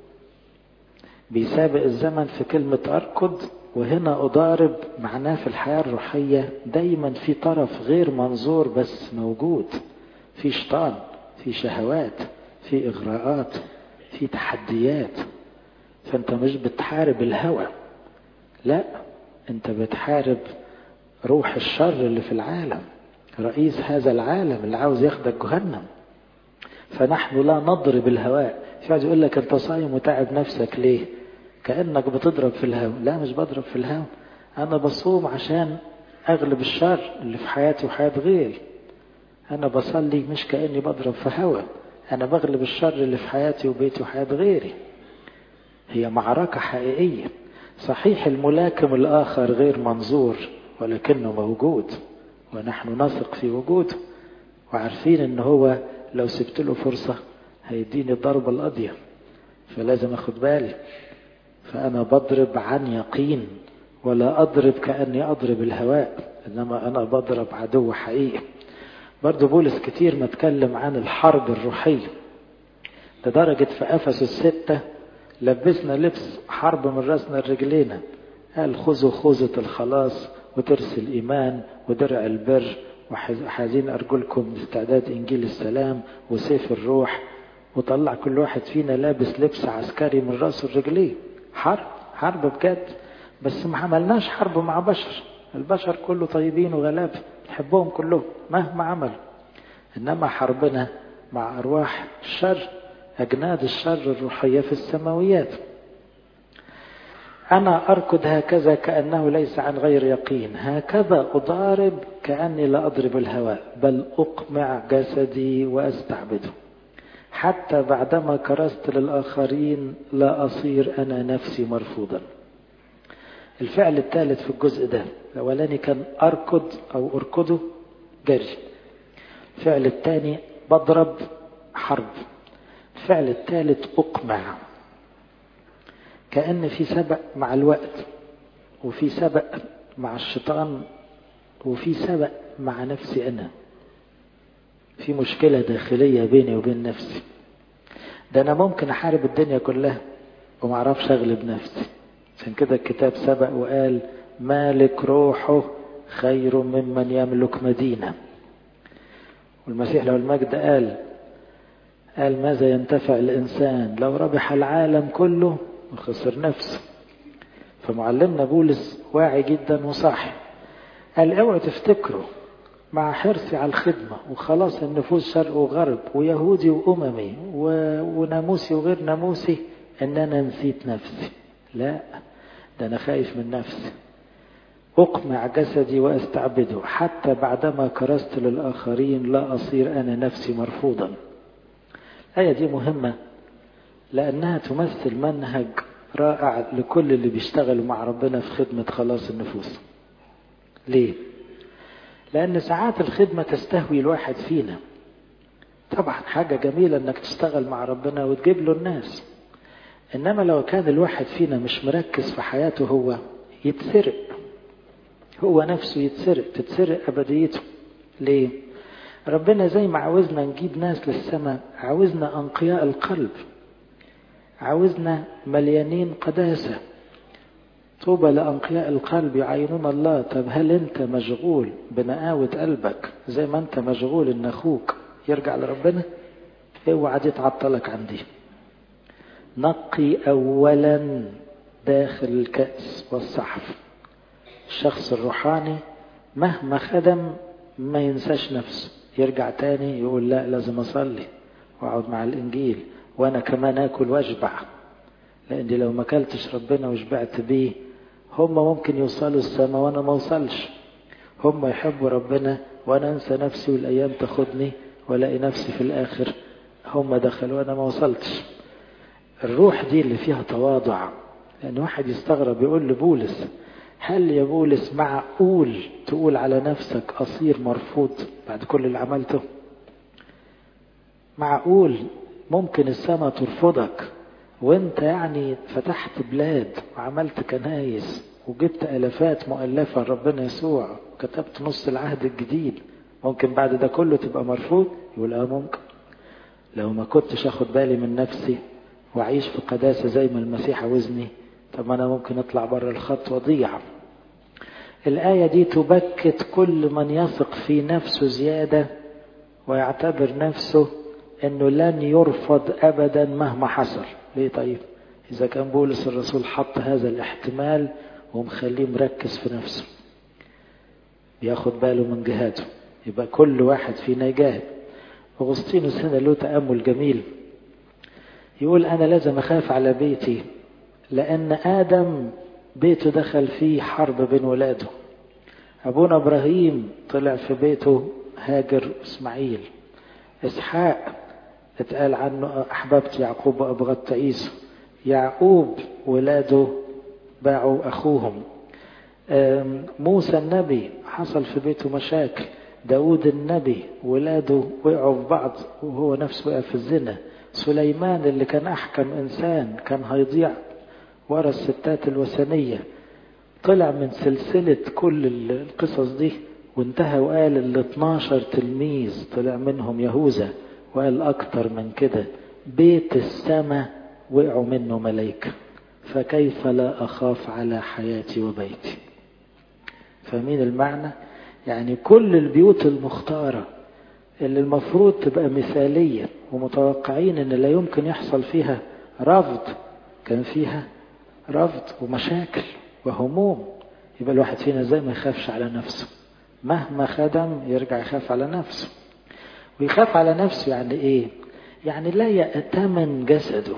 بيسابق الزمن في كلمة أركض وهنا أضارب معناه في الحياة الروحية دايما في طرف غير منظور بس موجود في شيطان في شهوات في إغراءات في تحديات فانت مش بتحارب الهوى لا انت بتحارب روح الشر اللي في العالم رئيس هذا العالم اللي عاوز ياخدك جهنم فنحن لا نضرب الهواء في واحد يقول لك انت صايم وتعب نفسك ليه كانك بتضرب في الهواء لا مش بضرب في الهواء انا بصوم عشان اغلب الشر اللي في حياتي وحياه غيري انا بصلي مش كاني بضرب في هوا أنا بغلب الشر اللي في حياتي وبيتي وحياة غيري هي معركة حقيقية صحيح الملاكم الآخر غير منظور ولكنه موجود ونحن نثق في وجوده وعارفين ان هو لو سبت له فرصة هيديني الضربة القاضية فلازم اخد بالي فأنا بضرب عن يقين ولا أضرب كأني أضرب الهواء إنما أنا بضرب عدو حقيقي برضه بولس كتير ما اتكلم عن الحرب الروحية لدرجة في أفس الستة لبسنا لبس حرب من راسنا لرجلينا قال خذوا خوذة الخلاص وترس الإيمان ودرع البر وحازين أرجلكم باستعداد إنجيل السلام وسيف الروح وطلع كل واحد فينا لابس لبس عسكري من راسه لرجليه حرب حرب بجد بس ما عملناش حرب مع بشر البشر كله طيبين وغلابه نحبهم كلهم مهما عملوا إنما حربنا مع أرواح الشر أجناد الشر الروحية في السماويات أنا أركض هكذا كأنه ليس عن غير يقين هكذا أضارب كأني لا أضرب الهواء بل أقمع جسدي وأستعبده حتى بعدما كرست للآخرين لا أصير أنا نفسي مرفوضا الفعل الثالث في الجزء ده الأولاني كان أركض أو أركضه جري الفعل الثاني بضرب حرب الفعل الثالث أقمع كأن في سبق مع الوقت وفي سبق مع الشيطان وفي سبق مع نفسي أنا في مشكلة داخلية بيني وبين نفسي ده أنا ممكن أحارب الدنيا كلها ومعرفش أغلب نفسي عشان كده الكتاب سبق وقال مالك روحه خير ممن يملك مدينة والمسيح لو المجد قال قال ماذا ينتفع الإنسان لو ربح العالم كله وخسر نفسه فمعلمنا بولس واعي جدا وصاحي قال اوعوا تفتكروا مع حرصي على الخدمة وخلاص النفوس شرق وغرب ويهودي وأممي وناموسي وغير ناموسي ان انا نسيت نفسي لا ده انا خايف من نفسي أقمع جسدي وأستعبده حتى بعدما كرست للآخرين لا أصير أنا نفسي مرفوضا الآية دي مهمة لأنها تمثل منهج رائع لكل اللي بيشتغلوا مع ربنا في خدمة خلاص النفوس ليه؟ لأن ساعات الخدمة تستهوي الواحد فينا طبعا حاجة جميلة انك تشتغل مع ربنا وتجيب له الناس انما لو كان الواحد فينا مش مركز في حياته هو يتسرق هو نفسه يتسرق تتسرق ابديته ليه ربنا زي ما عاوزنا نجيب ناس للسماء عاوزنا انقياء القلب عاوزنا مليانين قداسة طوبى لأنقياء القلب يعينون الله طب هل أنت مشغول بنقاوة قلبك زي ما أنت مشغول إن أخوك يرجع لربنا اوعى دي تعطلك عن دي نقي أولا داخل الكأس والصحف الشخص الروحاني مهما خدم ما ينساش نفسه يرجع تاني يقول لا لازم أصلي وأقعد مع الإنجيل وأنا كمان آكل وأشبع لأني لو ما أكلتش ربنا وشبعت بيه هم ممكن يوصلوا السماء وأنا ما أوصلش هم يحبوا ربنا وأنا أنسى نفسي والأيام تاخدني وألاقي نفسي في الآخر هم دخلوا وأنا ما وصلتش الروح دي اللي فيها تواضع لأن واحد يستغرب يقول لبولس هل يا بولس معقول تقول على نفسك أصير مرفوض بعد كل اللي عملته معقول ممكن السماء ترفضك وانت يعني فتحت بلاد وعملت كنايس وجبت ألفات مؤلفة لربنا يسوع وكتبت نص العهد الجديد ممكن بعد ده كله تبقى مرفوض يقول اه ممكن لو ما كنتش اخد بالي من نفسي واعيش في قداسة زي ما المسيح عاوزني طب انا ممكن اطلع بره الخط واضيع الآية دي تبكت كل من يثق في نفسه زيادة ويعتبر نفسه انه لن يرفض ابدا مهما حصل ليه طيب اذا كان بولس الرسول حط هذا الاحتمال ومخليه مركز في نفسه بياخد باله من جهاته يبقى كل واحد فينا يجاهد أغسطينوس هنا له تأمل جميل يقول أنا لازم أخاف على بيتي لأن آدم بيته دخل فيه حرب بين ولاده أبونا إبراهيم طلع في بيته هاجر إسماعيل إسحاق اتقال عنه أحببت يعقوب وأبغضت عيسى يعقوب ولاده باعوا أخوهم موسى النبي حصل في بيته مشاكل داود النبي ولاده وقعوا في بعض وهو نفسه وقع في الزنا سليمان اللي كان أحكم إنسان كان هيضيع ورا الستات الوثنية طلع من سلسلة كل القصص دي وانتهى وقال ال 12 تلميذ طلع منهم يهوذا وقال أكتر من كده بيت السماء وقعوا منه ملائكة فكيف لا أخاف على حياتي وبيتي فاهمين المعنى يعني كل البيوت المختارة اللي المفروض تبقى مثالية ومتوقعين ان لا يمكن يحصل فيها رفض كان فيها رفض ومشاكل وهموم يبقى الواحد فينا ازاي ما يخافش على نفسه مهما خدم يرجع يخاف على نفسه ويخاف على نفسه يعني ايه يعني لا يأتمن جسده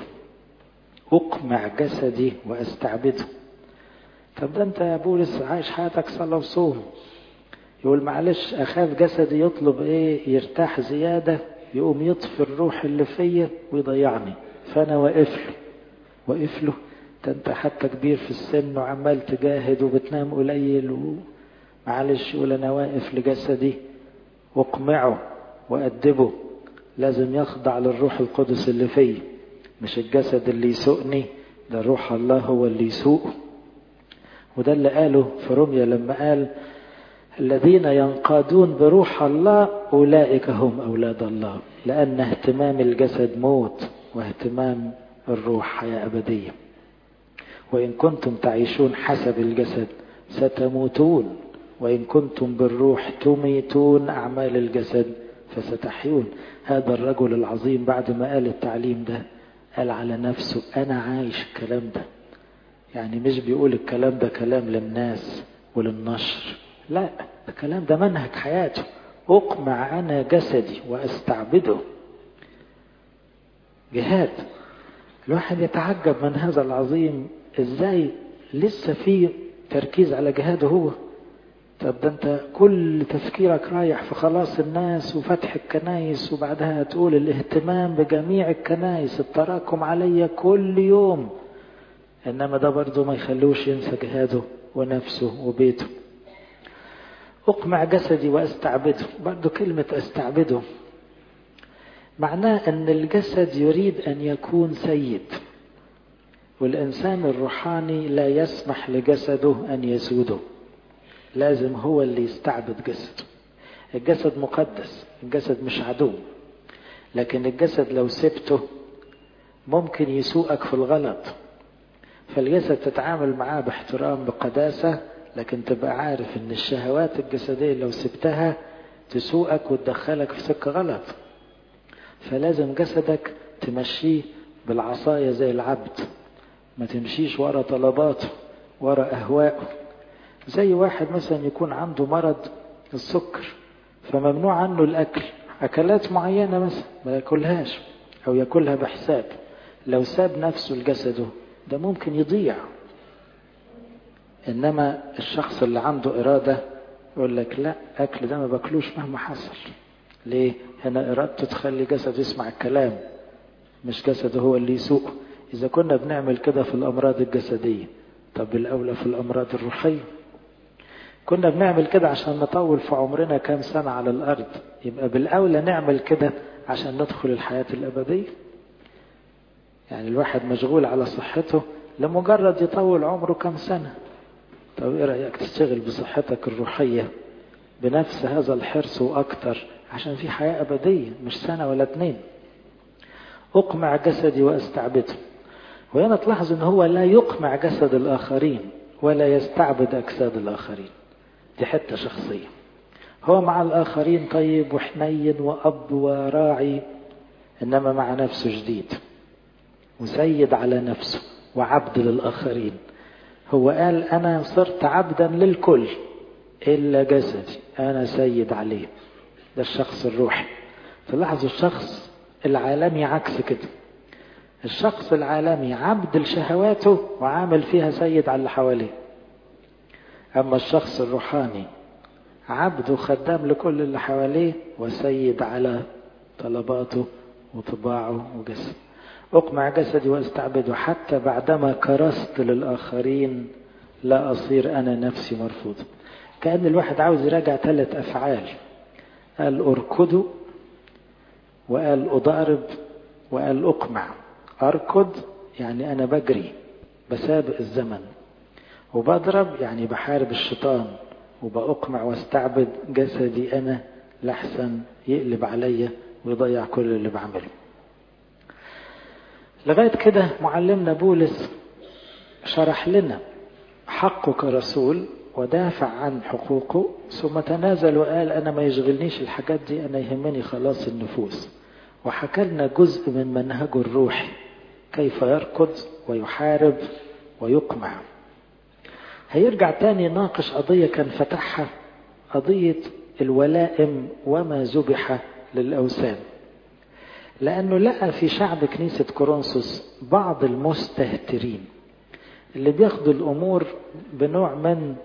أقمع جسدي وأستعبده طب ده أنت يا بولس عايش حياتك صلاة وصوم يقول معلش أخاف جسدي يطلب إيه يرتاح زيادة يقوم يطفي الروح اللي فيا ويضيعني فأنا واقف له واقف له ده أنت حتى كبير في السن وعمال تجاهد وبتنام قليل ومعلش يقول أنا واقف لجسدي واقمعه وأدبه لازم يخضع للروح القدس اللي فيه مش الجسد اللي يسوقني ده روح الله هو اللي يسوقه وده اللي قاله في روميا لما قال الذين ينقادون بروح الله أولئك هم أولاد الله لأن اهتمام الجسد موت واهتمام الروح حياة أبدية وإن كنتم تعيشون حسب الجسد ستموتون وإن كنتم بالروح تميتون أعمال الجسد فستحيون هذا الرجل العظيم بعد ما قال التعليم ده قال على نفسه أنا عايش الكلام ده يعني مش بيقول الكلام ده كلام للناس وللنشر لا الكلام ده منهج حياته أقمع أنا جسدي وأستعبده جهاد الواحد يتعجب من هذا العظيم ازاي لسه في تركيز على جهاده هو طب ده انت كل تفكيرك رايح في خلاص الناس وفتح الكنايس وبعدها تقول الاهتمام بجميع الكنايس التراكم عليا كل يوم انما ده برضه ما يخلوش ينسى جهاده ونفسه وبيته اقمع جسدي واستعبده برضه كلمة استعبده معناه ان الجسد يريد ان يكون سيد والانسان الروحاني لا يسمح لجسده ان يسوده لازم هو اللي يستعبد جسده الجسد مقدس الجسد مش عدو لكن الجسد لو سبته ممكن يسوقك في الغلط فالجسد تتعامل معاه باحترام بقداسة لكن تبقى عارف ان الشهوات الجسدية لو سبتها تسوقك وتدخلك في سكة غلط فلازم جسدك تمشيه بالعصاية زي العبد ما تمشيش ورا طلباته ورا أهوائه زي واحد مثلا يكون عنده مرض السكر فممنوع عنه الأكل أكلات معينة مثلا ما ياكلهاش أو ياكلها بحساب لو ساب نفسه لجسده ده ممكن يضيع إنما الشخص اللي عنده إرادة يقول لك لا أكل ده ما باكلوش مهما حصل ليه؟ هنا إرادته تخلي جسده يسمع الكلام مش جسده هو اللي يسوق إذا كنا بنعمل كده في الأمراض الجسدية طب الأولى في الأمراض الروحية كنا بنعمل كده عشان نطول في عمرنا كام سنة على الأرض يبقى بالأولى نعمل كده عشان ندخل الحياة الأبدية يعني الواحد مشغول على صحته لمجرد يطول عمره كام سنة طب ايه رأيك تشتغل بصحتك الروحية بنفس هذا الحرص وأكتر عشان في حياة أبدية مش سنة ولا اتنين أقمع جسدي وأستعبده وهنا تلاحظ أن هو لا يقمع جسد الآخرين ولا يستعبد أجساد الآخرين دي حتة شخصية هو مع الآخرين طيب وحنين وأب وراعي إنما مع نفسه جديد وسيد على نفسه وعبد للآخرين هو قال أنا صرت عبدا للكل إلا جسدي أنا سيد عليه ده الشخص الروحي تلاحظوا الشخص العالمي عكس كده الشخص العالمي عبد لشهواته وعامل فيها سيد على اللي حواليه أما الشخص الروحاني عبد وخدام لكل اللي حواليه وسيد على طلباته وطباعه وجسده أقمع جسدي وأستعبده حتى بعدما كرست للآخرين لا أصير أنا نفسي مرفوض كأن الواحد عاوز يراجع ثلاث أفعال قال أركض وقال أضارب وقال أقمع أركض يعني أنا بجري بسابق الزمن وبضرب يعني بحارب الشيطان وبأقمع واستعبد جسدي أنا لحسن يقلب عليا ويضيع كل اللي بعمله لغاية كده معلمنا بولس شرح لنا حقه كرسول ودافع عن حقوقه ثم تنازل وقال أنا ما يشغلنيش الحاجات دي أنا يهمني خلاص النفوس وحكى لنا جزء من منهجه الروحي كيف يركض ويحارب ويقمع هيرجع تاني يناقش قضية كان فتحها قضية الولائم وما ذبح للأوثان لأنه لقى في شعب كنيسة كورنثوس بعض المستهترين اللي بياخدوا الأمور بنوع من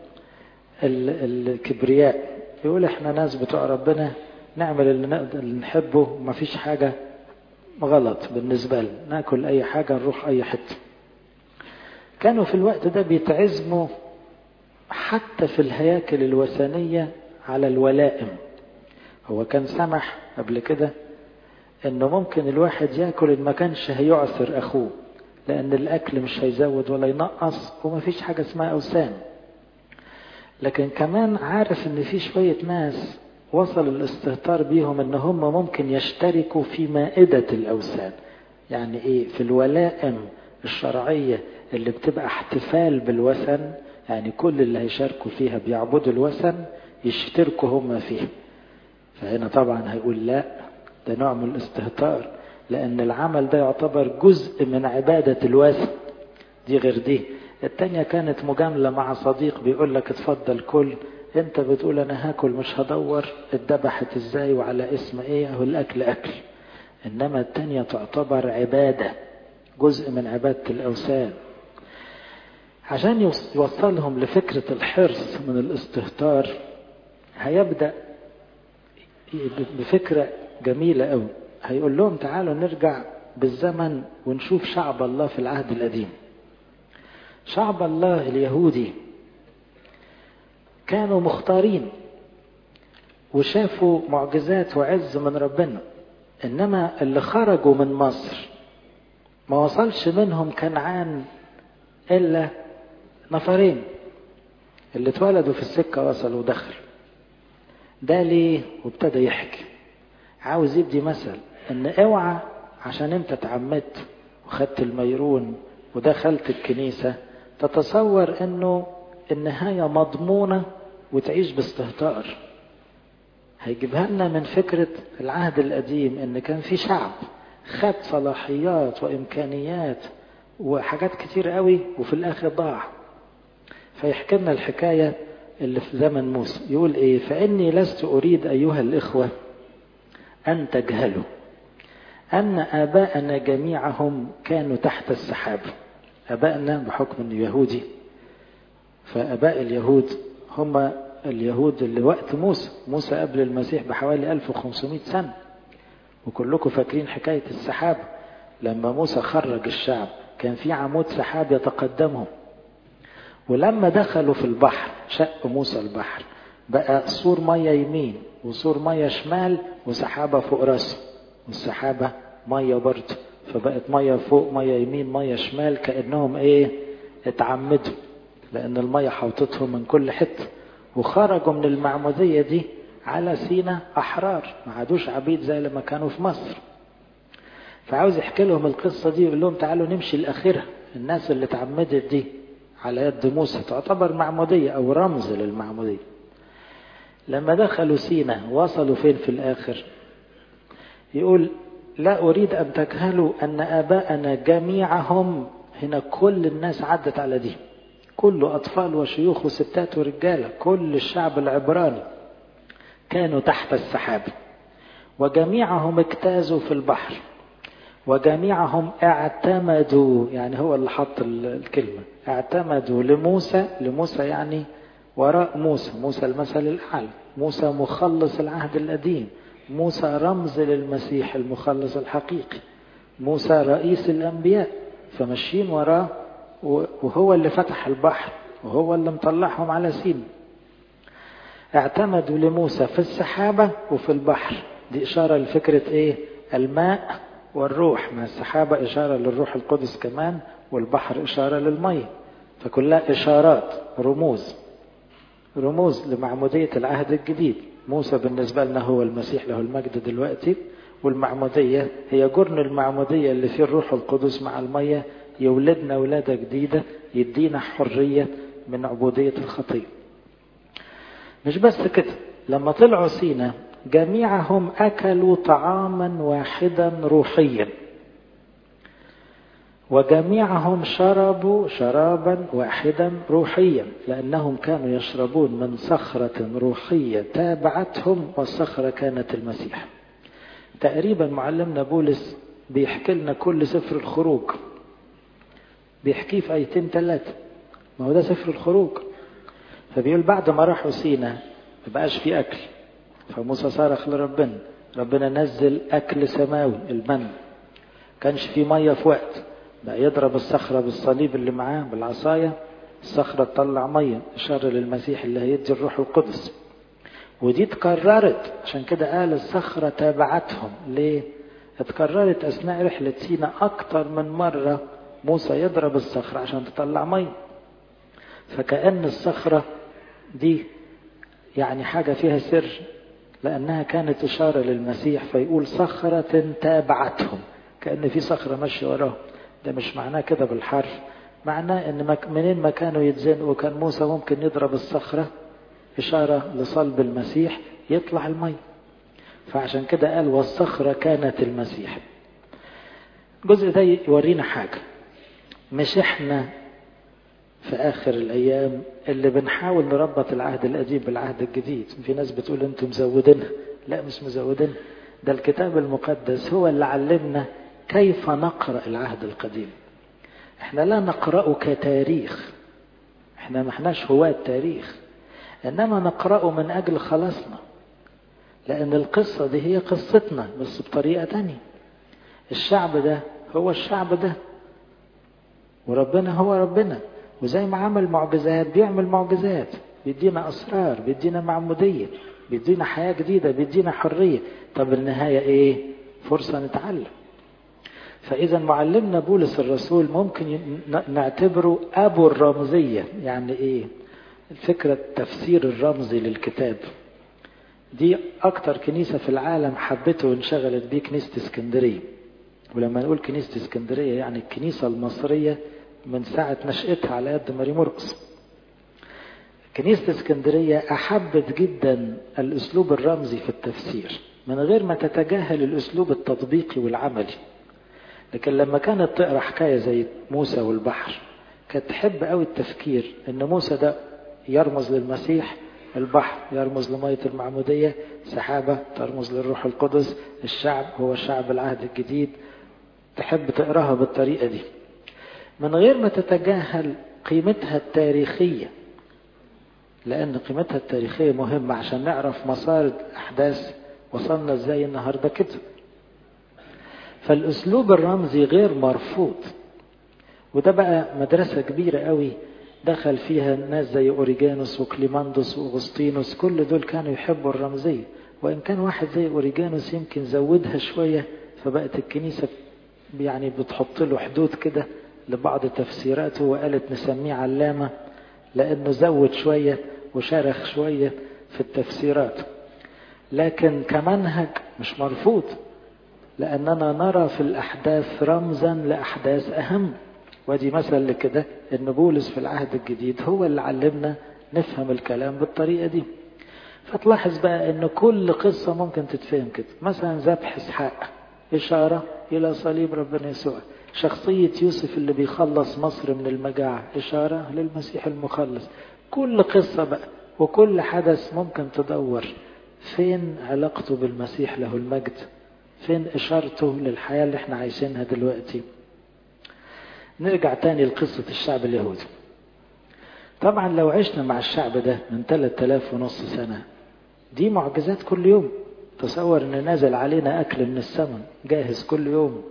الكبرياء يقول احنا ناس بتوع ربنا نعمل اللي نقدر اللي نحبه ومفيش حاجة غلط بالنسبة لنا ناكل أي حاجة نروح أي حتة كانوا في الوقت ده بيتعزموا حتى في الهياكل الوثنية على الولائم هو كان سمح قبل كده انه ممكن الواحد ياكل ان ما كانش هيعثر اخوه لان الاكل مش هيزود ولا ينقص ومفيش حاجه اسمها اوثان لكن كمان عارف ان في شويه ناس وصل الاستهتار بيهم ان هم ممكن يشتركوا في مائده الاوثان يعني ايه في الولائم الشرعيه اللي بتبقى احتفال بالوثن يعني كل اللي هيشاركوا فيها بيعبدوا الوثن يشتركوا هم فيها فهنا طبعا هيقول لا ده نوع من الاستهتار لأن العمل ده يعتبر جزء من عبادة الوثن دي غير دي التانية كانت مجاملة مع صديق بيقول لك اتفضل كل انت بتقول انا هاكل مش هدور اتذبحت ازاي وعلى اسم ايه اهو الاكل اكل انما التانية تعتبر عبادة جزء من عبادة الاوثان عشان يوصلهم لفكرة الحرص من الاستهتار هيبدأ بفكرة جميلة قوي هيقول لهم تعالوا نرجع بالزمن ونشوف شعب الله في العهد القديم شعب الله اليهودي كانوا مختارين وشافوا معجزات وعز من ربنا انما اللي خرجوا من مصر ما وصلش منهم كنعان الا نفرين اللي اتولدوا في السكه وصلوا ودخلوا ده ليه وابتدى يحكي عاوز يدي مثل ان اوعى عشان انت اتعمدت وخدت الميرون ودخلت الكنيسة تتصور انه النهاية مضمونة وتعيش باستهتار هيجيبها لنا من فكرة العهد القديم ان كان في شعب خد صلاحيات وامكانيات وحاجات كتير قوي وفي الاخر ضاع فيحكي لنا الحكاية اللي في زمن موسى يقول ايه فاني لست اريد ايها الاخوة ان تجهلوا ان اباءنا جميعهم كانوا تحت السحاب ابائنا بحكم انه يهودي فاباء اليهود هم اليهود اللي وقت موسى موسى قبل المسيح بحوالي 1500 سنة وكلكم فاكرين حكاية السحاب لما موسى خرج الشعب كان في عمود سحاب يتقدمهم ولما دخلوا في البحر شق موسى البحر بقى سور مية يمين وسور مية شمال وسحابة فوق راسه والسحابة مية برضه فبقت مية فوق مية يمين مية شمال كأنهم ايه اتعمدوا لأن المية حوطتهم من كل حتة وخرجوا من المعمودية دي على سينا أحرار ما عادوش عبيد زي لما كانوا في مصر فعاوز يحكي لهم القصة دي يقول لهم تعالوا نمشي لآخرها الناس اللي اتعمدت دي على يد موسى تعتبر معمودية أو رمز للمعمودية لما دخلوا سينا وصلوا فين في الآخر يقول لا أريد أن تجهلوا أن آباءنا جميعهم هنا كل الناس عدت على دي كل أطفال وشيوخ وستات ورجالة كل الشعب العبراني كانوا تحت السحاب وجميعهم اجتازوا في البحر وجميعهم اعتمدوا يعني هو اللي حط الكلمة اعتمدوا لموسى لموسى يعني وراء موسى موسى المثل الأعلى موسى مخلص العهد القديم موسى رمز للمسيح المخلص الحقيقي موسى رئيس الأنبياء فماشيين وراه وهو اللي فتح البحر وهو اللي مطلعهم على سين اعتمدوا لموسى في السحابة وفي البحر دي إشارة لفكرة إيه الماء والروح ما السحابة إشارة للروح القدس كمان والبحر إشارة للمية فكلها إشارات رموز رموز لمعمودية العهد الجديد موسى بالنسبة لنا هو المسيح له المجد دلوقتي والمعمودية هي جرن المعمودية اللي فيه الروح القدس مع المية يولدنا ولادة جديدة يدينا حرية من عبودية الخطية مش بس كده لما طلعوا سينا جميعهم أكلوا طعاما واحدا روحيا وجميعهم شربوا شرابا واحدا روحيا لأنهم كانوا يشربون من صخرة روحية تابعتهم والصخرة كانت المسيح تقريبا معلمنا بولس بيحكي لنا كل سفر الخروج بيحكيه في آيتين ثلاثة ما هو ده سفر الخروج فبيقول بعد ما راحوا سينا ما بقاش في أكل فموسى صرخ لربنا ربنا نزل أكل سماوي المن كانش في مية في وقت بقى يضرب الصخرة بالصليب اللي معاه بالعصاية الصخرة تطلع مية إشارة للمسيح اللي هيدي الروح القدس ودي اتكررت عشان كده قال الصخرة تابعتهم ليه؟ اتكررت أثناء رحلة سينا أكتر من مرة موسى يضرب الصخرة عشان تطلع مية فكأن الصخرة دي يعني حاجة فيها سر لأنها كانت إشارة للمسيح فيقول صخرة تابعتهم كأن في صخرة ماشية وراهم ده مش معناه كده بالحرف معناه ان منين ما كانوا يتزنقوا كان موسى ممكن يضرب الصخرة إشارة لصلب المسيح يطلع المي فعشان كده قال والصخرة كانت المسيح الجزء ده يورينا حاجة مش احنا في آخر الأيام اللي بنحاول نربط العهد القديم بالعهد الجديد في ناس بتقول انتم مزودينها لا مش مزودينها ده الكتاب المقدس هو اللي علمنا كيف نقرأ العهد القديم احنا لا نقرأه كتاريخ احنا ما احناش هواة تاريخ انما نقرأه من اجل خلاصنا لان القصة دي هي قصتنا بس بطريقة تانية الشعب ده هو الشعب ده وربنا هو ربنا وزي ما عمل معجزات بيعمل معجزات بيدينا اسرار بيدينا معمودية بيدينا حياة جديدة بيدينا حرية طب النهاية ايه فرصة نتعلم فإذا معلمنا بولس الرسول ممكن نعتبره أبو الرمزية يعني إيه الفكرة التفسير الرمزي للكتاب دي أكتر كنيسة في العالم حبته وانشغلت بيه كنيسة اسكندرية ولما نقول كنيسة اسكندرية يعني الكنيسة المصرية من ساعة نشأتها على يد ماري مرقس كنيسة اسكندرية أحبت جدا الأسلوب الرمزي في التفسير من غير ما تتجاهل الأسلوب التطبيقي والعملي لكن لما كانت تقرأ حكاية زي موسى والبحر كانت تحب قوي التفكير ان موسى ده يرمز للمسيح البحر يرمز لمية المعمودية سحابة ترمز للروح القدس الشعب هو شعب العهد الجديد تحب تقراها بالطريقة دي من غير ما تتجاهل قيمتها التاريخية لأن قيمتها التاريخية مهمة عشان نعرف مسار الأحداث وصلنا ازاي النهاردة كده فالأسلوب الرمزي غير مرفوض وده بقى مدرسة كبيرة قوي دخل فيها ناس زي أوريجانوس وكليماندوس وأغسطينوس كل دول كانوا يحبوا الرمزية وإن كان واحد زي أوريجانوس يمكن زودها شوية فبقت الكنيسة يعني بتحط له حدود كده لبعض تفسيراته وقالت نسميه علامة لأنه زود شوية وشرخ شوية في التفسيرات لكن كمنهج مش مرفوض لأننا نرى في الأحداث رمزا لأحداث أهم ودي مثل لكده ان بولس في العهد الجديد هو اللي علمنا نفهم الكلام بالطريقه دي فتلاحظ بقى ان كل قصه ممكن تتفهم كده مثلا ذبح اسحاق اشاره الى صليب ربنا يسوع شخصيه يوسف اللي بيخلص مصر من المجاعه اشاره للمسيح المخلص كل قصه بقى وكل حدث ممكن تدور فين علاقته بالمسيح له المجد فين اشارته للحياه اللي احنا عايشينها دلوقتي نرجع تاني لقصة الشعب اليهودي طبعا لو عشنا مع الشعب ده من 3000 ونص سنة دي معجزات كل يوم تصور ان نازل علينا اكل من السماء جاهز كل يوم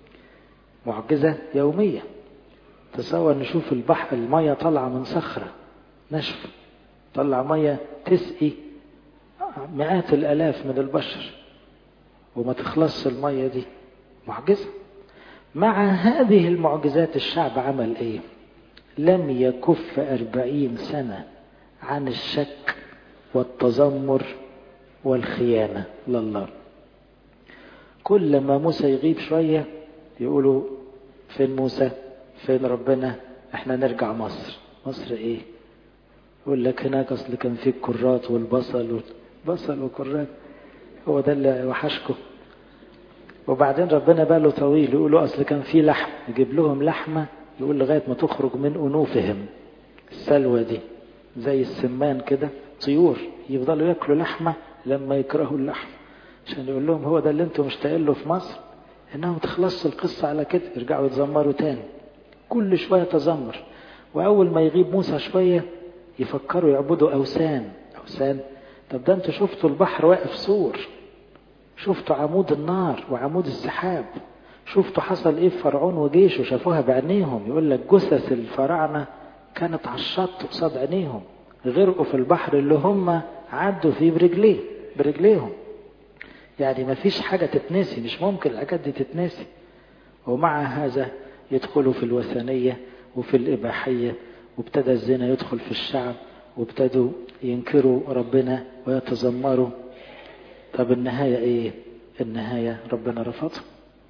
معجزة يومية تصور نشوف البحر المية طالعة من صخرة نشف طلع مية تسقي مئات الالاف من البشر وما تخلصش المية دي معجزة مع هذه المعجزات الشعب عمل ايه لم يكف أربعين سنة عن الشك والتذمر والخيانة لله كل ما موسى يغيب شوية يقولوا فين موسى فين ربنا احنا نرجع مصر مصر ايه يقول لك هناك اصل كان في الكرات والبصل بصل وكرات هو ده اللي وحشكم وبعدين ربنا باله طويل يقولوا اصل كان في لحم يجيب لهم لحمه يقول لغايه ما تخرج من انوفهم السلوى دي زي السمان كده طيور يفضلوا ياكلوا لحمه لما يكرهوا اللحم عشان يقول لهم هو ده اللي انتم مشتاقين له في مصر انهم تخلص القصه على كده يرجعوا يتذمروا تاني كل شويه تذمر واول ما يغيب موسى شويه يفكروا يعبدوا اوثان اوثان طب ده انتوا شفتوا البحر واقف سور شفتوا عمود النار وعمود السحاب شفتوا حصل ايه في فرعون وجيشه شافوها بعينيهم يقول لك جثث الفراعنه كانت على الشط قصاد عينيهم غرقوا في البحر اللي هم عدوا فيه برجليه برجليهم يعني ما فيش حاجة تتنسي مش ممكن الحاجات دي تتنسي ومع هذا يدخلوا في الوثنية وفي الإباحية وابتدى الزنا يدخل في الشعب وابتدوا ينكروا ربنا ويتذمروا طب النهاية ايه النهاية ربنا رفضهم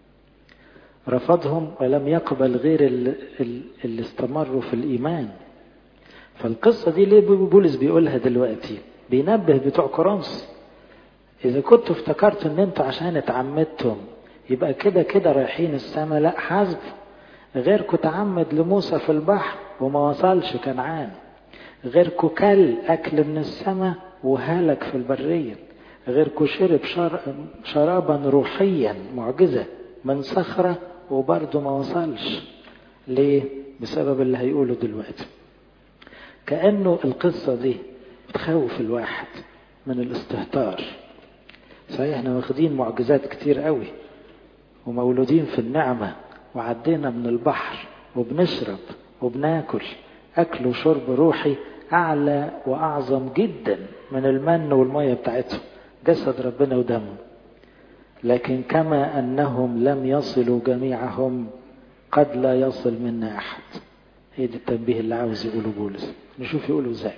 رفضهم ولم يقبل غير اللي استمروا في الإيمان فالقصة دي ليه بولس بيقولها دلوقتي بينبه بتوع كورنثوس إذا كنتوا افتكرتوا إن أنتوا عشان اتعمدتم يبقى كده كده رايحين السماء لا حسب غيركم تعمد لموسى في البحر وما وصلش كنعان غيركم كل أكل من السماء وهلك في البرية غيركم شرب شرابا روحيا معجزة من صخرة وبرضه ما وصلش ليه؟ بسبب اللي هيقوله دلوقتي كأنه القصة دي بتخوف الواحد من الاستهتار صحيح احنا واخدين معجزات كتير قوي ومولودين في النعمة وعدينا من البحر وبنشرب وبناكل أكل وشرب روحي أعلى وأعظم جدا من المن والمية بتاعتهم جسد ربنا ودمه لكن كما أنهم لم يصلوا جميعهم قد لا يصل منا أحد هي دي التنبيه اللي عاوز يقوله بولس نشوف يقولوا ازاي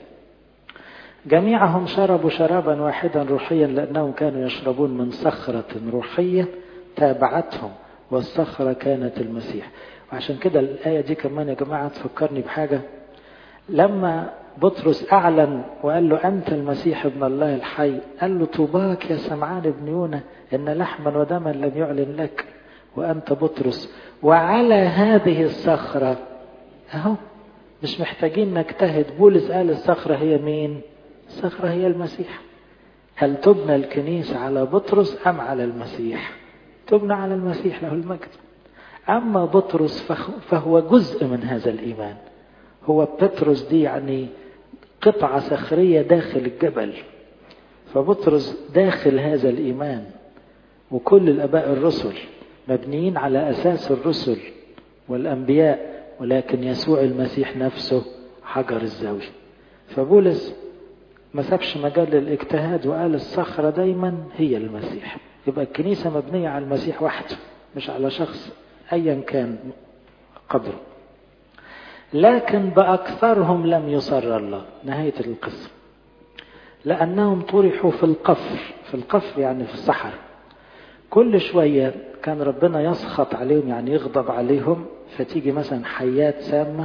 جميعهم شربوا شرابا واحدا روحيا لأنهم كانوا يشربون من صخرة روحية تابعتهم والصخرة كانت المسيح وعشان كده الآية دي كمان يا جماعة تفكرني بحاجة لما بطرس أعلن وقال له أنت المسيح ابن الله الحي قال له طوباك يا سمعان ابن يونا إن لحما ودما لم يعلن لك وأنت بطرس وعلى هذه الصخرة أهو مش محتاجين نجتهد بولس قال الصخرة هي مين الصخرة هي المسيح هل تبنى الكنيسة على بطرس أم على المسيح تبنى على المسيح له المجد أما بطرس فهو جزء من هذا الإيمان هو بطرس دي يعني قطعة صخرية داخل الجبل فبطرس داخل هذا الإيمان وكل الآباء الرسل مبنيين على أساس الرسل والأنبياء ولكن يسوع المسيح نفسه حجر الزاوية فبولس ما سابش مجال للاجتهاد وقال الصخرة دايما هي المسيح يبقى الكنيسة مبنية على المسيح وحده مش على شخص أيا كان قدره لكن بأكثرهم لم يصر الله نهاية القصة لأنهم طرحوا في القفر في القفر يعني في الصحراء كل شوية كان ربنا يسخط عليهم يعني يغضب عليهم فتيجي مثلا حيات سامة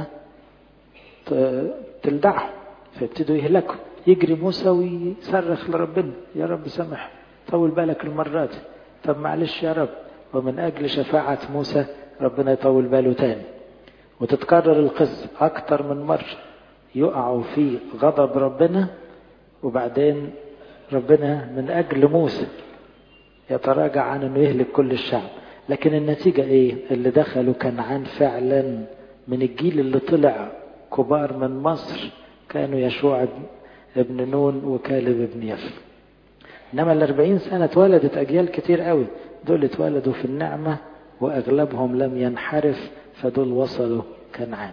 تلدعهم فيبتدوا يهلكوا يجري موسى ويصرخ لربنا يا رب سامح طول بالك المرة دي طب معلش يا رب ومن أجل شفاعة موسى ربنا يطول باله تاني وتتكرر القصة أكتر من مرة يقعوا في غضب ربنا وبعدين ربنا من أجل موسى يتراجع عن أنه يهلك كل الشعب لكن النتيجة إيه اللي دخلوا كنعان فعلا من الجيل اللي طلع كبار من مصر كانوا يشوع ابن نون وكالب ابن يفل إنما الأربعين سنة اتولدت أجيال كتير قوي دول اتولدوا في النعمة وأغلبهم لم ينحرف فدول وصلوا كنعان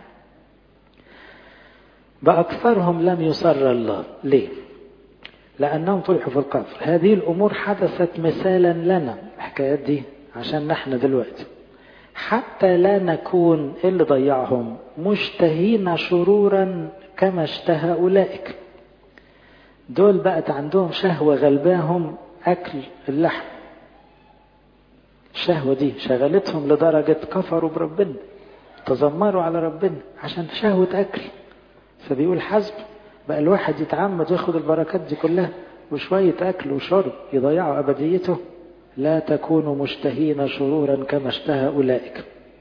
بأكثرهم لم يصر الله ليه لأنهم طلعوا في القفر هذه الأمور حدثت مثالا لنا الحكايات دي عشان نحن دلوقتي حتى لا نكون اللي ضيعهم مشتهين شرورا كما اشتهى أولئك دول بقت عندهم شهوة غلباهم أكل اللحم الشهوة دي شغلتهم لدرجة كفروا بربنا تذمروا على ربنا عشان شهوة أكل فبيقول حسب بقى الواحد يتعمد ياخد البركات دي كلها وشوية أكل وشرب يضيعوا أبديته لا تكونوا مشتهين شرورا كما اشتهى أولئك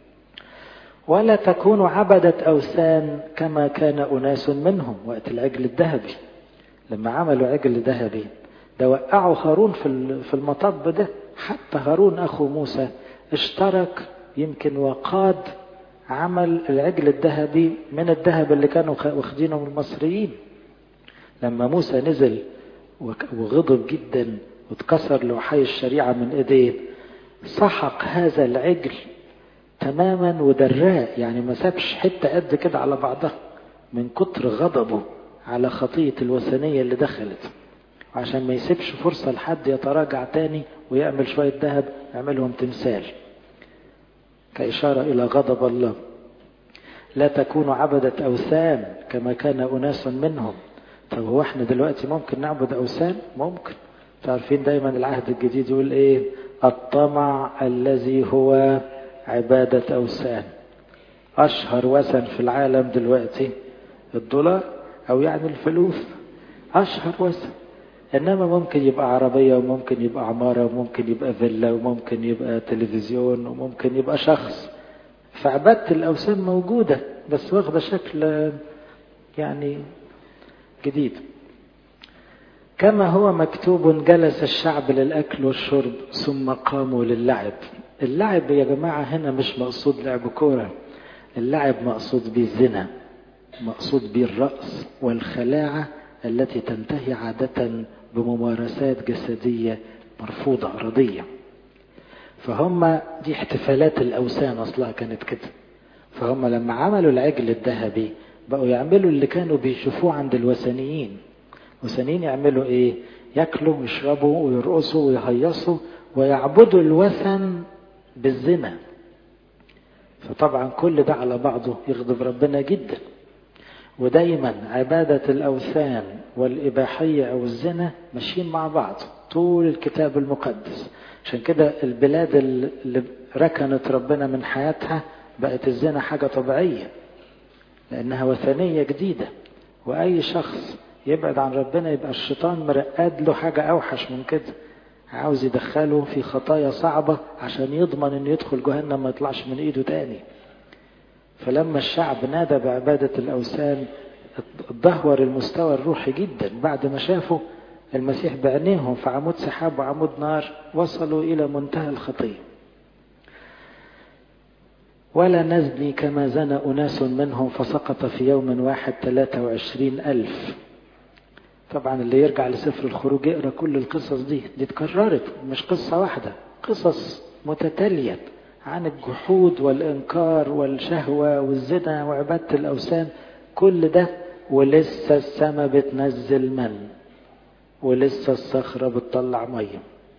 ولا تكونوا عبدة أوثان كما كان أناس منهم وقت العجل الذهبي لما عملوا عجل ذهبي ده وقعوا هارون في في المطب ده حتى هارون أخو موسى اشترك يمكن وقاد عمل العجل الذهبي من الذهب اللي كانوا واخدينه من المصريين لما موسى نزل وغضب جدا واتكسر لوحي الشريعة من ايديه سحق هذا العجل تماما ودراه يعني ما سابش حتة قد كده على بعضها من كتر غضبه على خطية الوثنية اللي دخلت عشان ما يسيبش فرصة لحد يتراجع تاني ويعمل شوية ذهب يعملهم تمثال كإشارة إلى غضب الله لا تكونوا عبدة أوثان كما كان أناس منهم طب هو احنا دلوقتي ممكن نعبد أوثان ممكن تعرفين دايما العهد الجديد يقول ايه الطمع الذي هو عبادة أوثان أشهر وثن في العالم دلوقتي الدولار أو يعني الفلوس أشهر وثن إنما ممكن يبقى عربية وممكن يبقى عمارة وممكن يبقى فيلا وممكن يبقى تلفزيون وممكن يبقى شخص فعبادة الأوثان موجودة بس واخدة شكل يعني جديد كما هو مكتوب جلس الشعب للأكل والشرب ثم قاموا للعب اللعب يا جماعة هنا مش مقصود لعب كورة اللعب مقصود بالزنا مقصود بالرأس والخلاعة التي تنتهي عادة بممارسات جسدية مرفوضة أرضية فهم دي احتفالات الأوثان أصلها كانت كده فهم لما عملوا العجل الذهبي بقوا يعملوا اللي كانوا بيشوفوه عند الوثنيين الوثنيين يعملوا ايه ياكلوا ويشربوا ويرقصوا ويهيصوا ويعبدوا الوثن بالزنا فطبعا كل ده على بعضه يغضب ربنا جدا ودايما عبادة الأوثان والإباحية أو الزنا ماشيين مع بعض طول الكتاب المقدس عشان كده البلاد اللي ركنت ربنا من حياتها بقت الزنا حاجة طبيعية لأنها وثنية جديدة وأي شخص يبعد عن ربنا يبقى الشيطان مرقد له حاجة أوحش من كده عاوز يدخله في خطايا صعبة عشان يضمن انه يدخل جهنم ما يطلعش من ايده تاني فلما الشعب نادى بعبادة الأوثان اتدهور المستوى الروحي جدا بعد ما شافوا المسيح بعينيهم في عمود سحاب وعمود نار وصلوا إلى منتهى الخطية ولا نزني كما زنى أناس منهم فسقط في يوم واحد 23 ألف طبعا اللي يرجع لسفر الخروج يقرأ كل القصص دي دي اتكررت مش قصة واحدة قصص متتالية عن الجحود والإنكار والشهوة والزنا وعبادة الأوثان كل ده ولسه السماء بتنزل من ولسه الصخرة بتطلع مية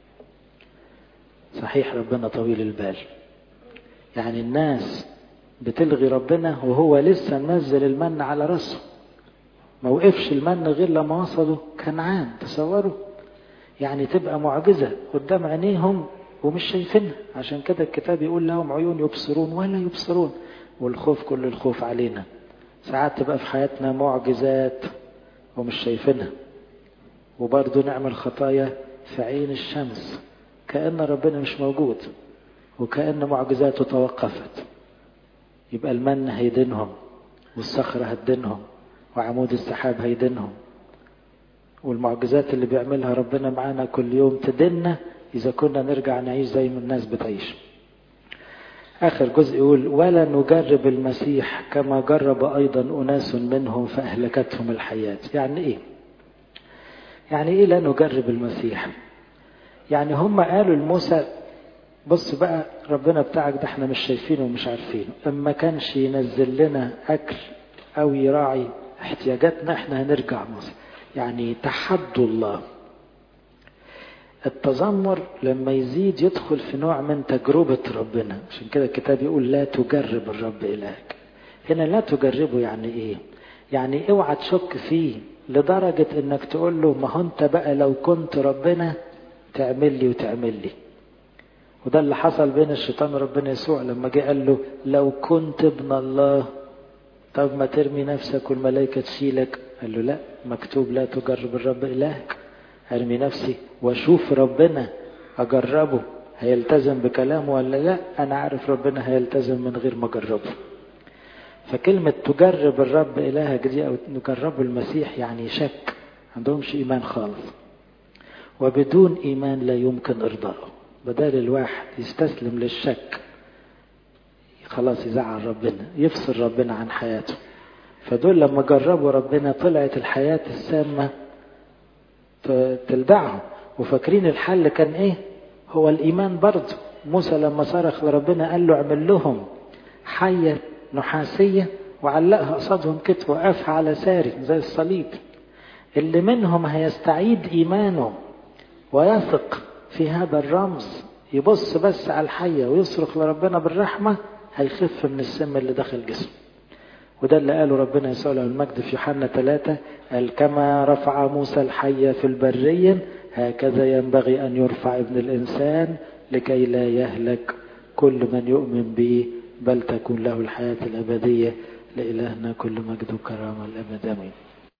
صحيح ربنا طويل البال يعني الناس بتلغي ربنا وهو لسه منزل المن على راسه ما وقفش المن غير لما وصلوا كنعان تصوروا يعني تبقى معجزة قدام عينيهم ومش شايفينها عشان كده الكتاب يقول لهم عيون يبصرون ولا يبصرون والخوف كل الخوف علينا ساعات تبقى في حياتنا معجزات ومش شايفينها وبرضه نعمل خطايا في عين الشمس كأن ربنا مش موجود وكأن معجزاته توقفت يبقى المن هيدينهم والصخرة هتدينهم وعمود السحاب هيدينهم والمعجزات اللي بيعملها ربنا معانا كل يوم تدنا إذا كنا نرجع نعيش زي ما الناس بتعيش آخر جزء يقول ولا نجرب المسيح كما جرب أيضا أناس منهم فأهلكتهم الحياة يعني إيه يعني إيه لا نجرب المسيح يعني هم قالوا لموسى بص بقى ربنا بتاعك ده احنا مش شايفينه ومش عارفينه اما كانش ينزل لنا اكل او يراعي احتياجاتنا احنا هنرجع مصر يعني تحدوا الله التذمر لما يزيد يدخل في نوع من تجربة ربنا عشان كده الكتاب يقول لا تجرب الرب إلهك هنا لا تجربه يعني ايه يعني اوعى تشك فيه لدرجة انك تقول له ما هو انت بقى لو كنت ربنا تعمل لي وتعمل لي وده اللي حصل بين الشيطان وربنا يسوع لما جه قال له لو كنت ابن الله طب ما ترمي نفسك والملائكة تشيلك قال له لا مكتوب لا تجرب الرب إلهك ارمي نفسي واشوف ربنا اجربه هيلتزم بكلامه ولا لا انا عارف ربنا هيلتزم من غير ما اجربه فكلمة تجرب الرب إلهك دي أو نجرب المسيح يعني شك عندهمش إيمان خالص وبدون إيمان لا يمكن إرضائه بدل الواحد يستسلم للشك خلاص يزعل ربنا يفصل ربنا عن حياته فدول لما جربوا ربنا طلعت الحياة السامة تلدعهم وفاكرين الحل كان ايه هو الايمان برضه موسى لما صرخ لربنا قال له اعمل لهم حية نحاسية وعلقها قصادهم كتف وقفها على ساري زي الصليب اللي منهم هيستعيد ايمانه ويثق في هذا الرمز يبص بس على الحية ويصرخ لربنا بالرحمة هيخف من السم اللي دخل جسمه وده اللي قاله ربنا يسوع له المجد في يوحنا ثلاثة قال كما رفع موسى الحية في البرية هكذا ينبغي أن يرفع ابن الإنسان لكي لا يهلك كل من يؤمن به بل تكون له الحياة الأبدية لإلهنا كل مجد وكرامة الأبد آمين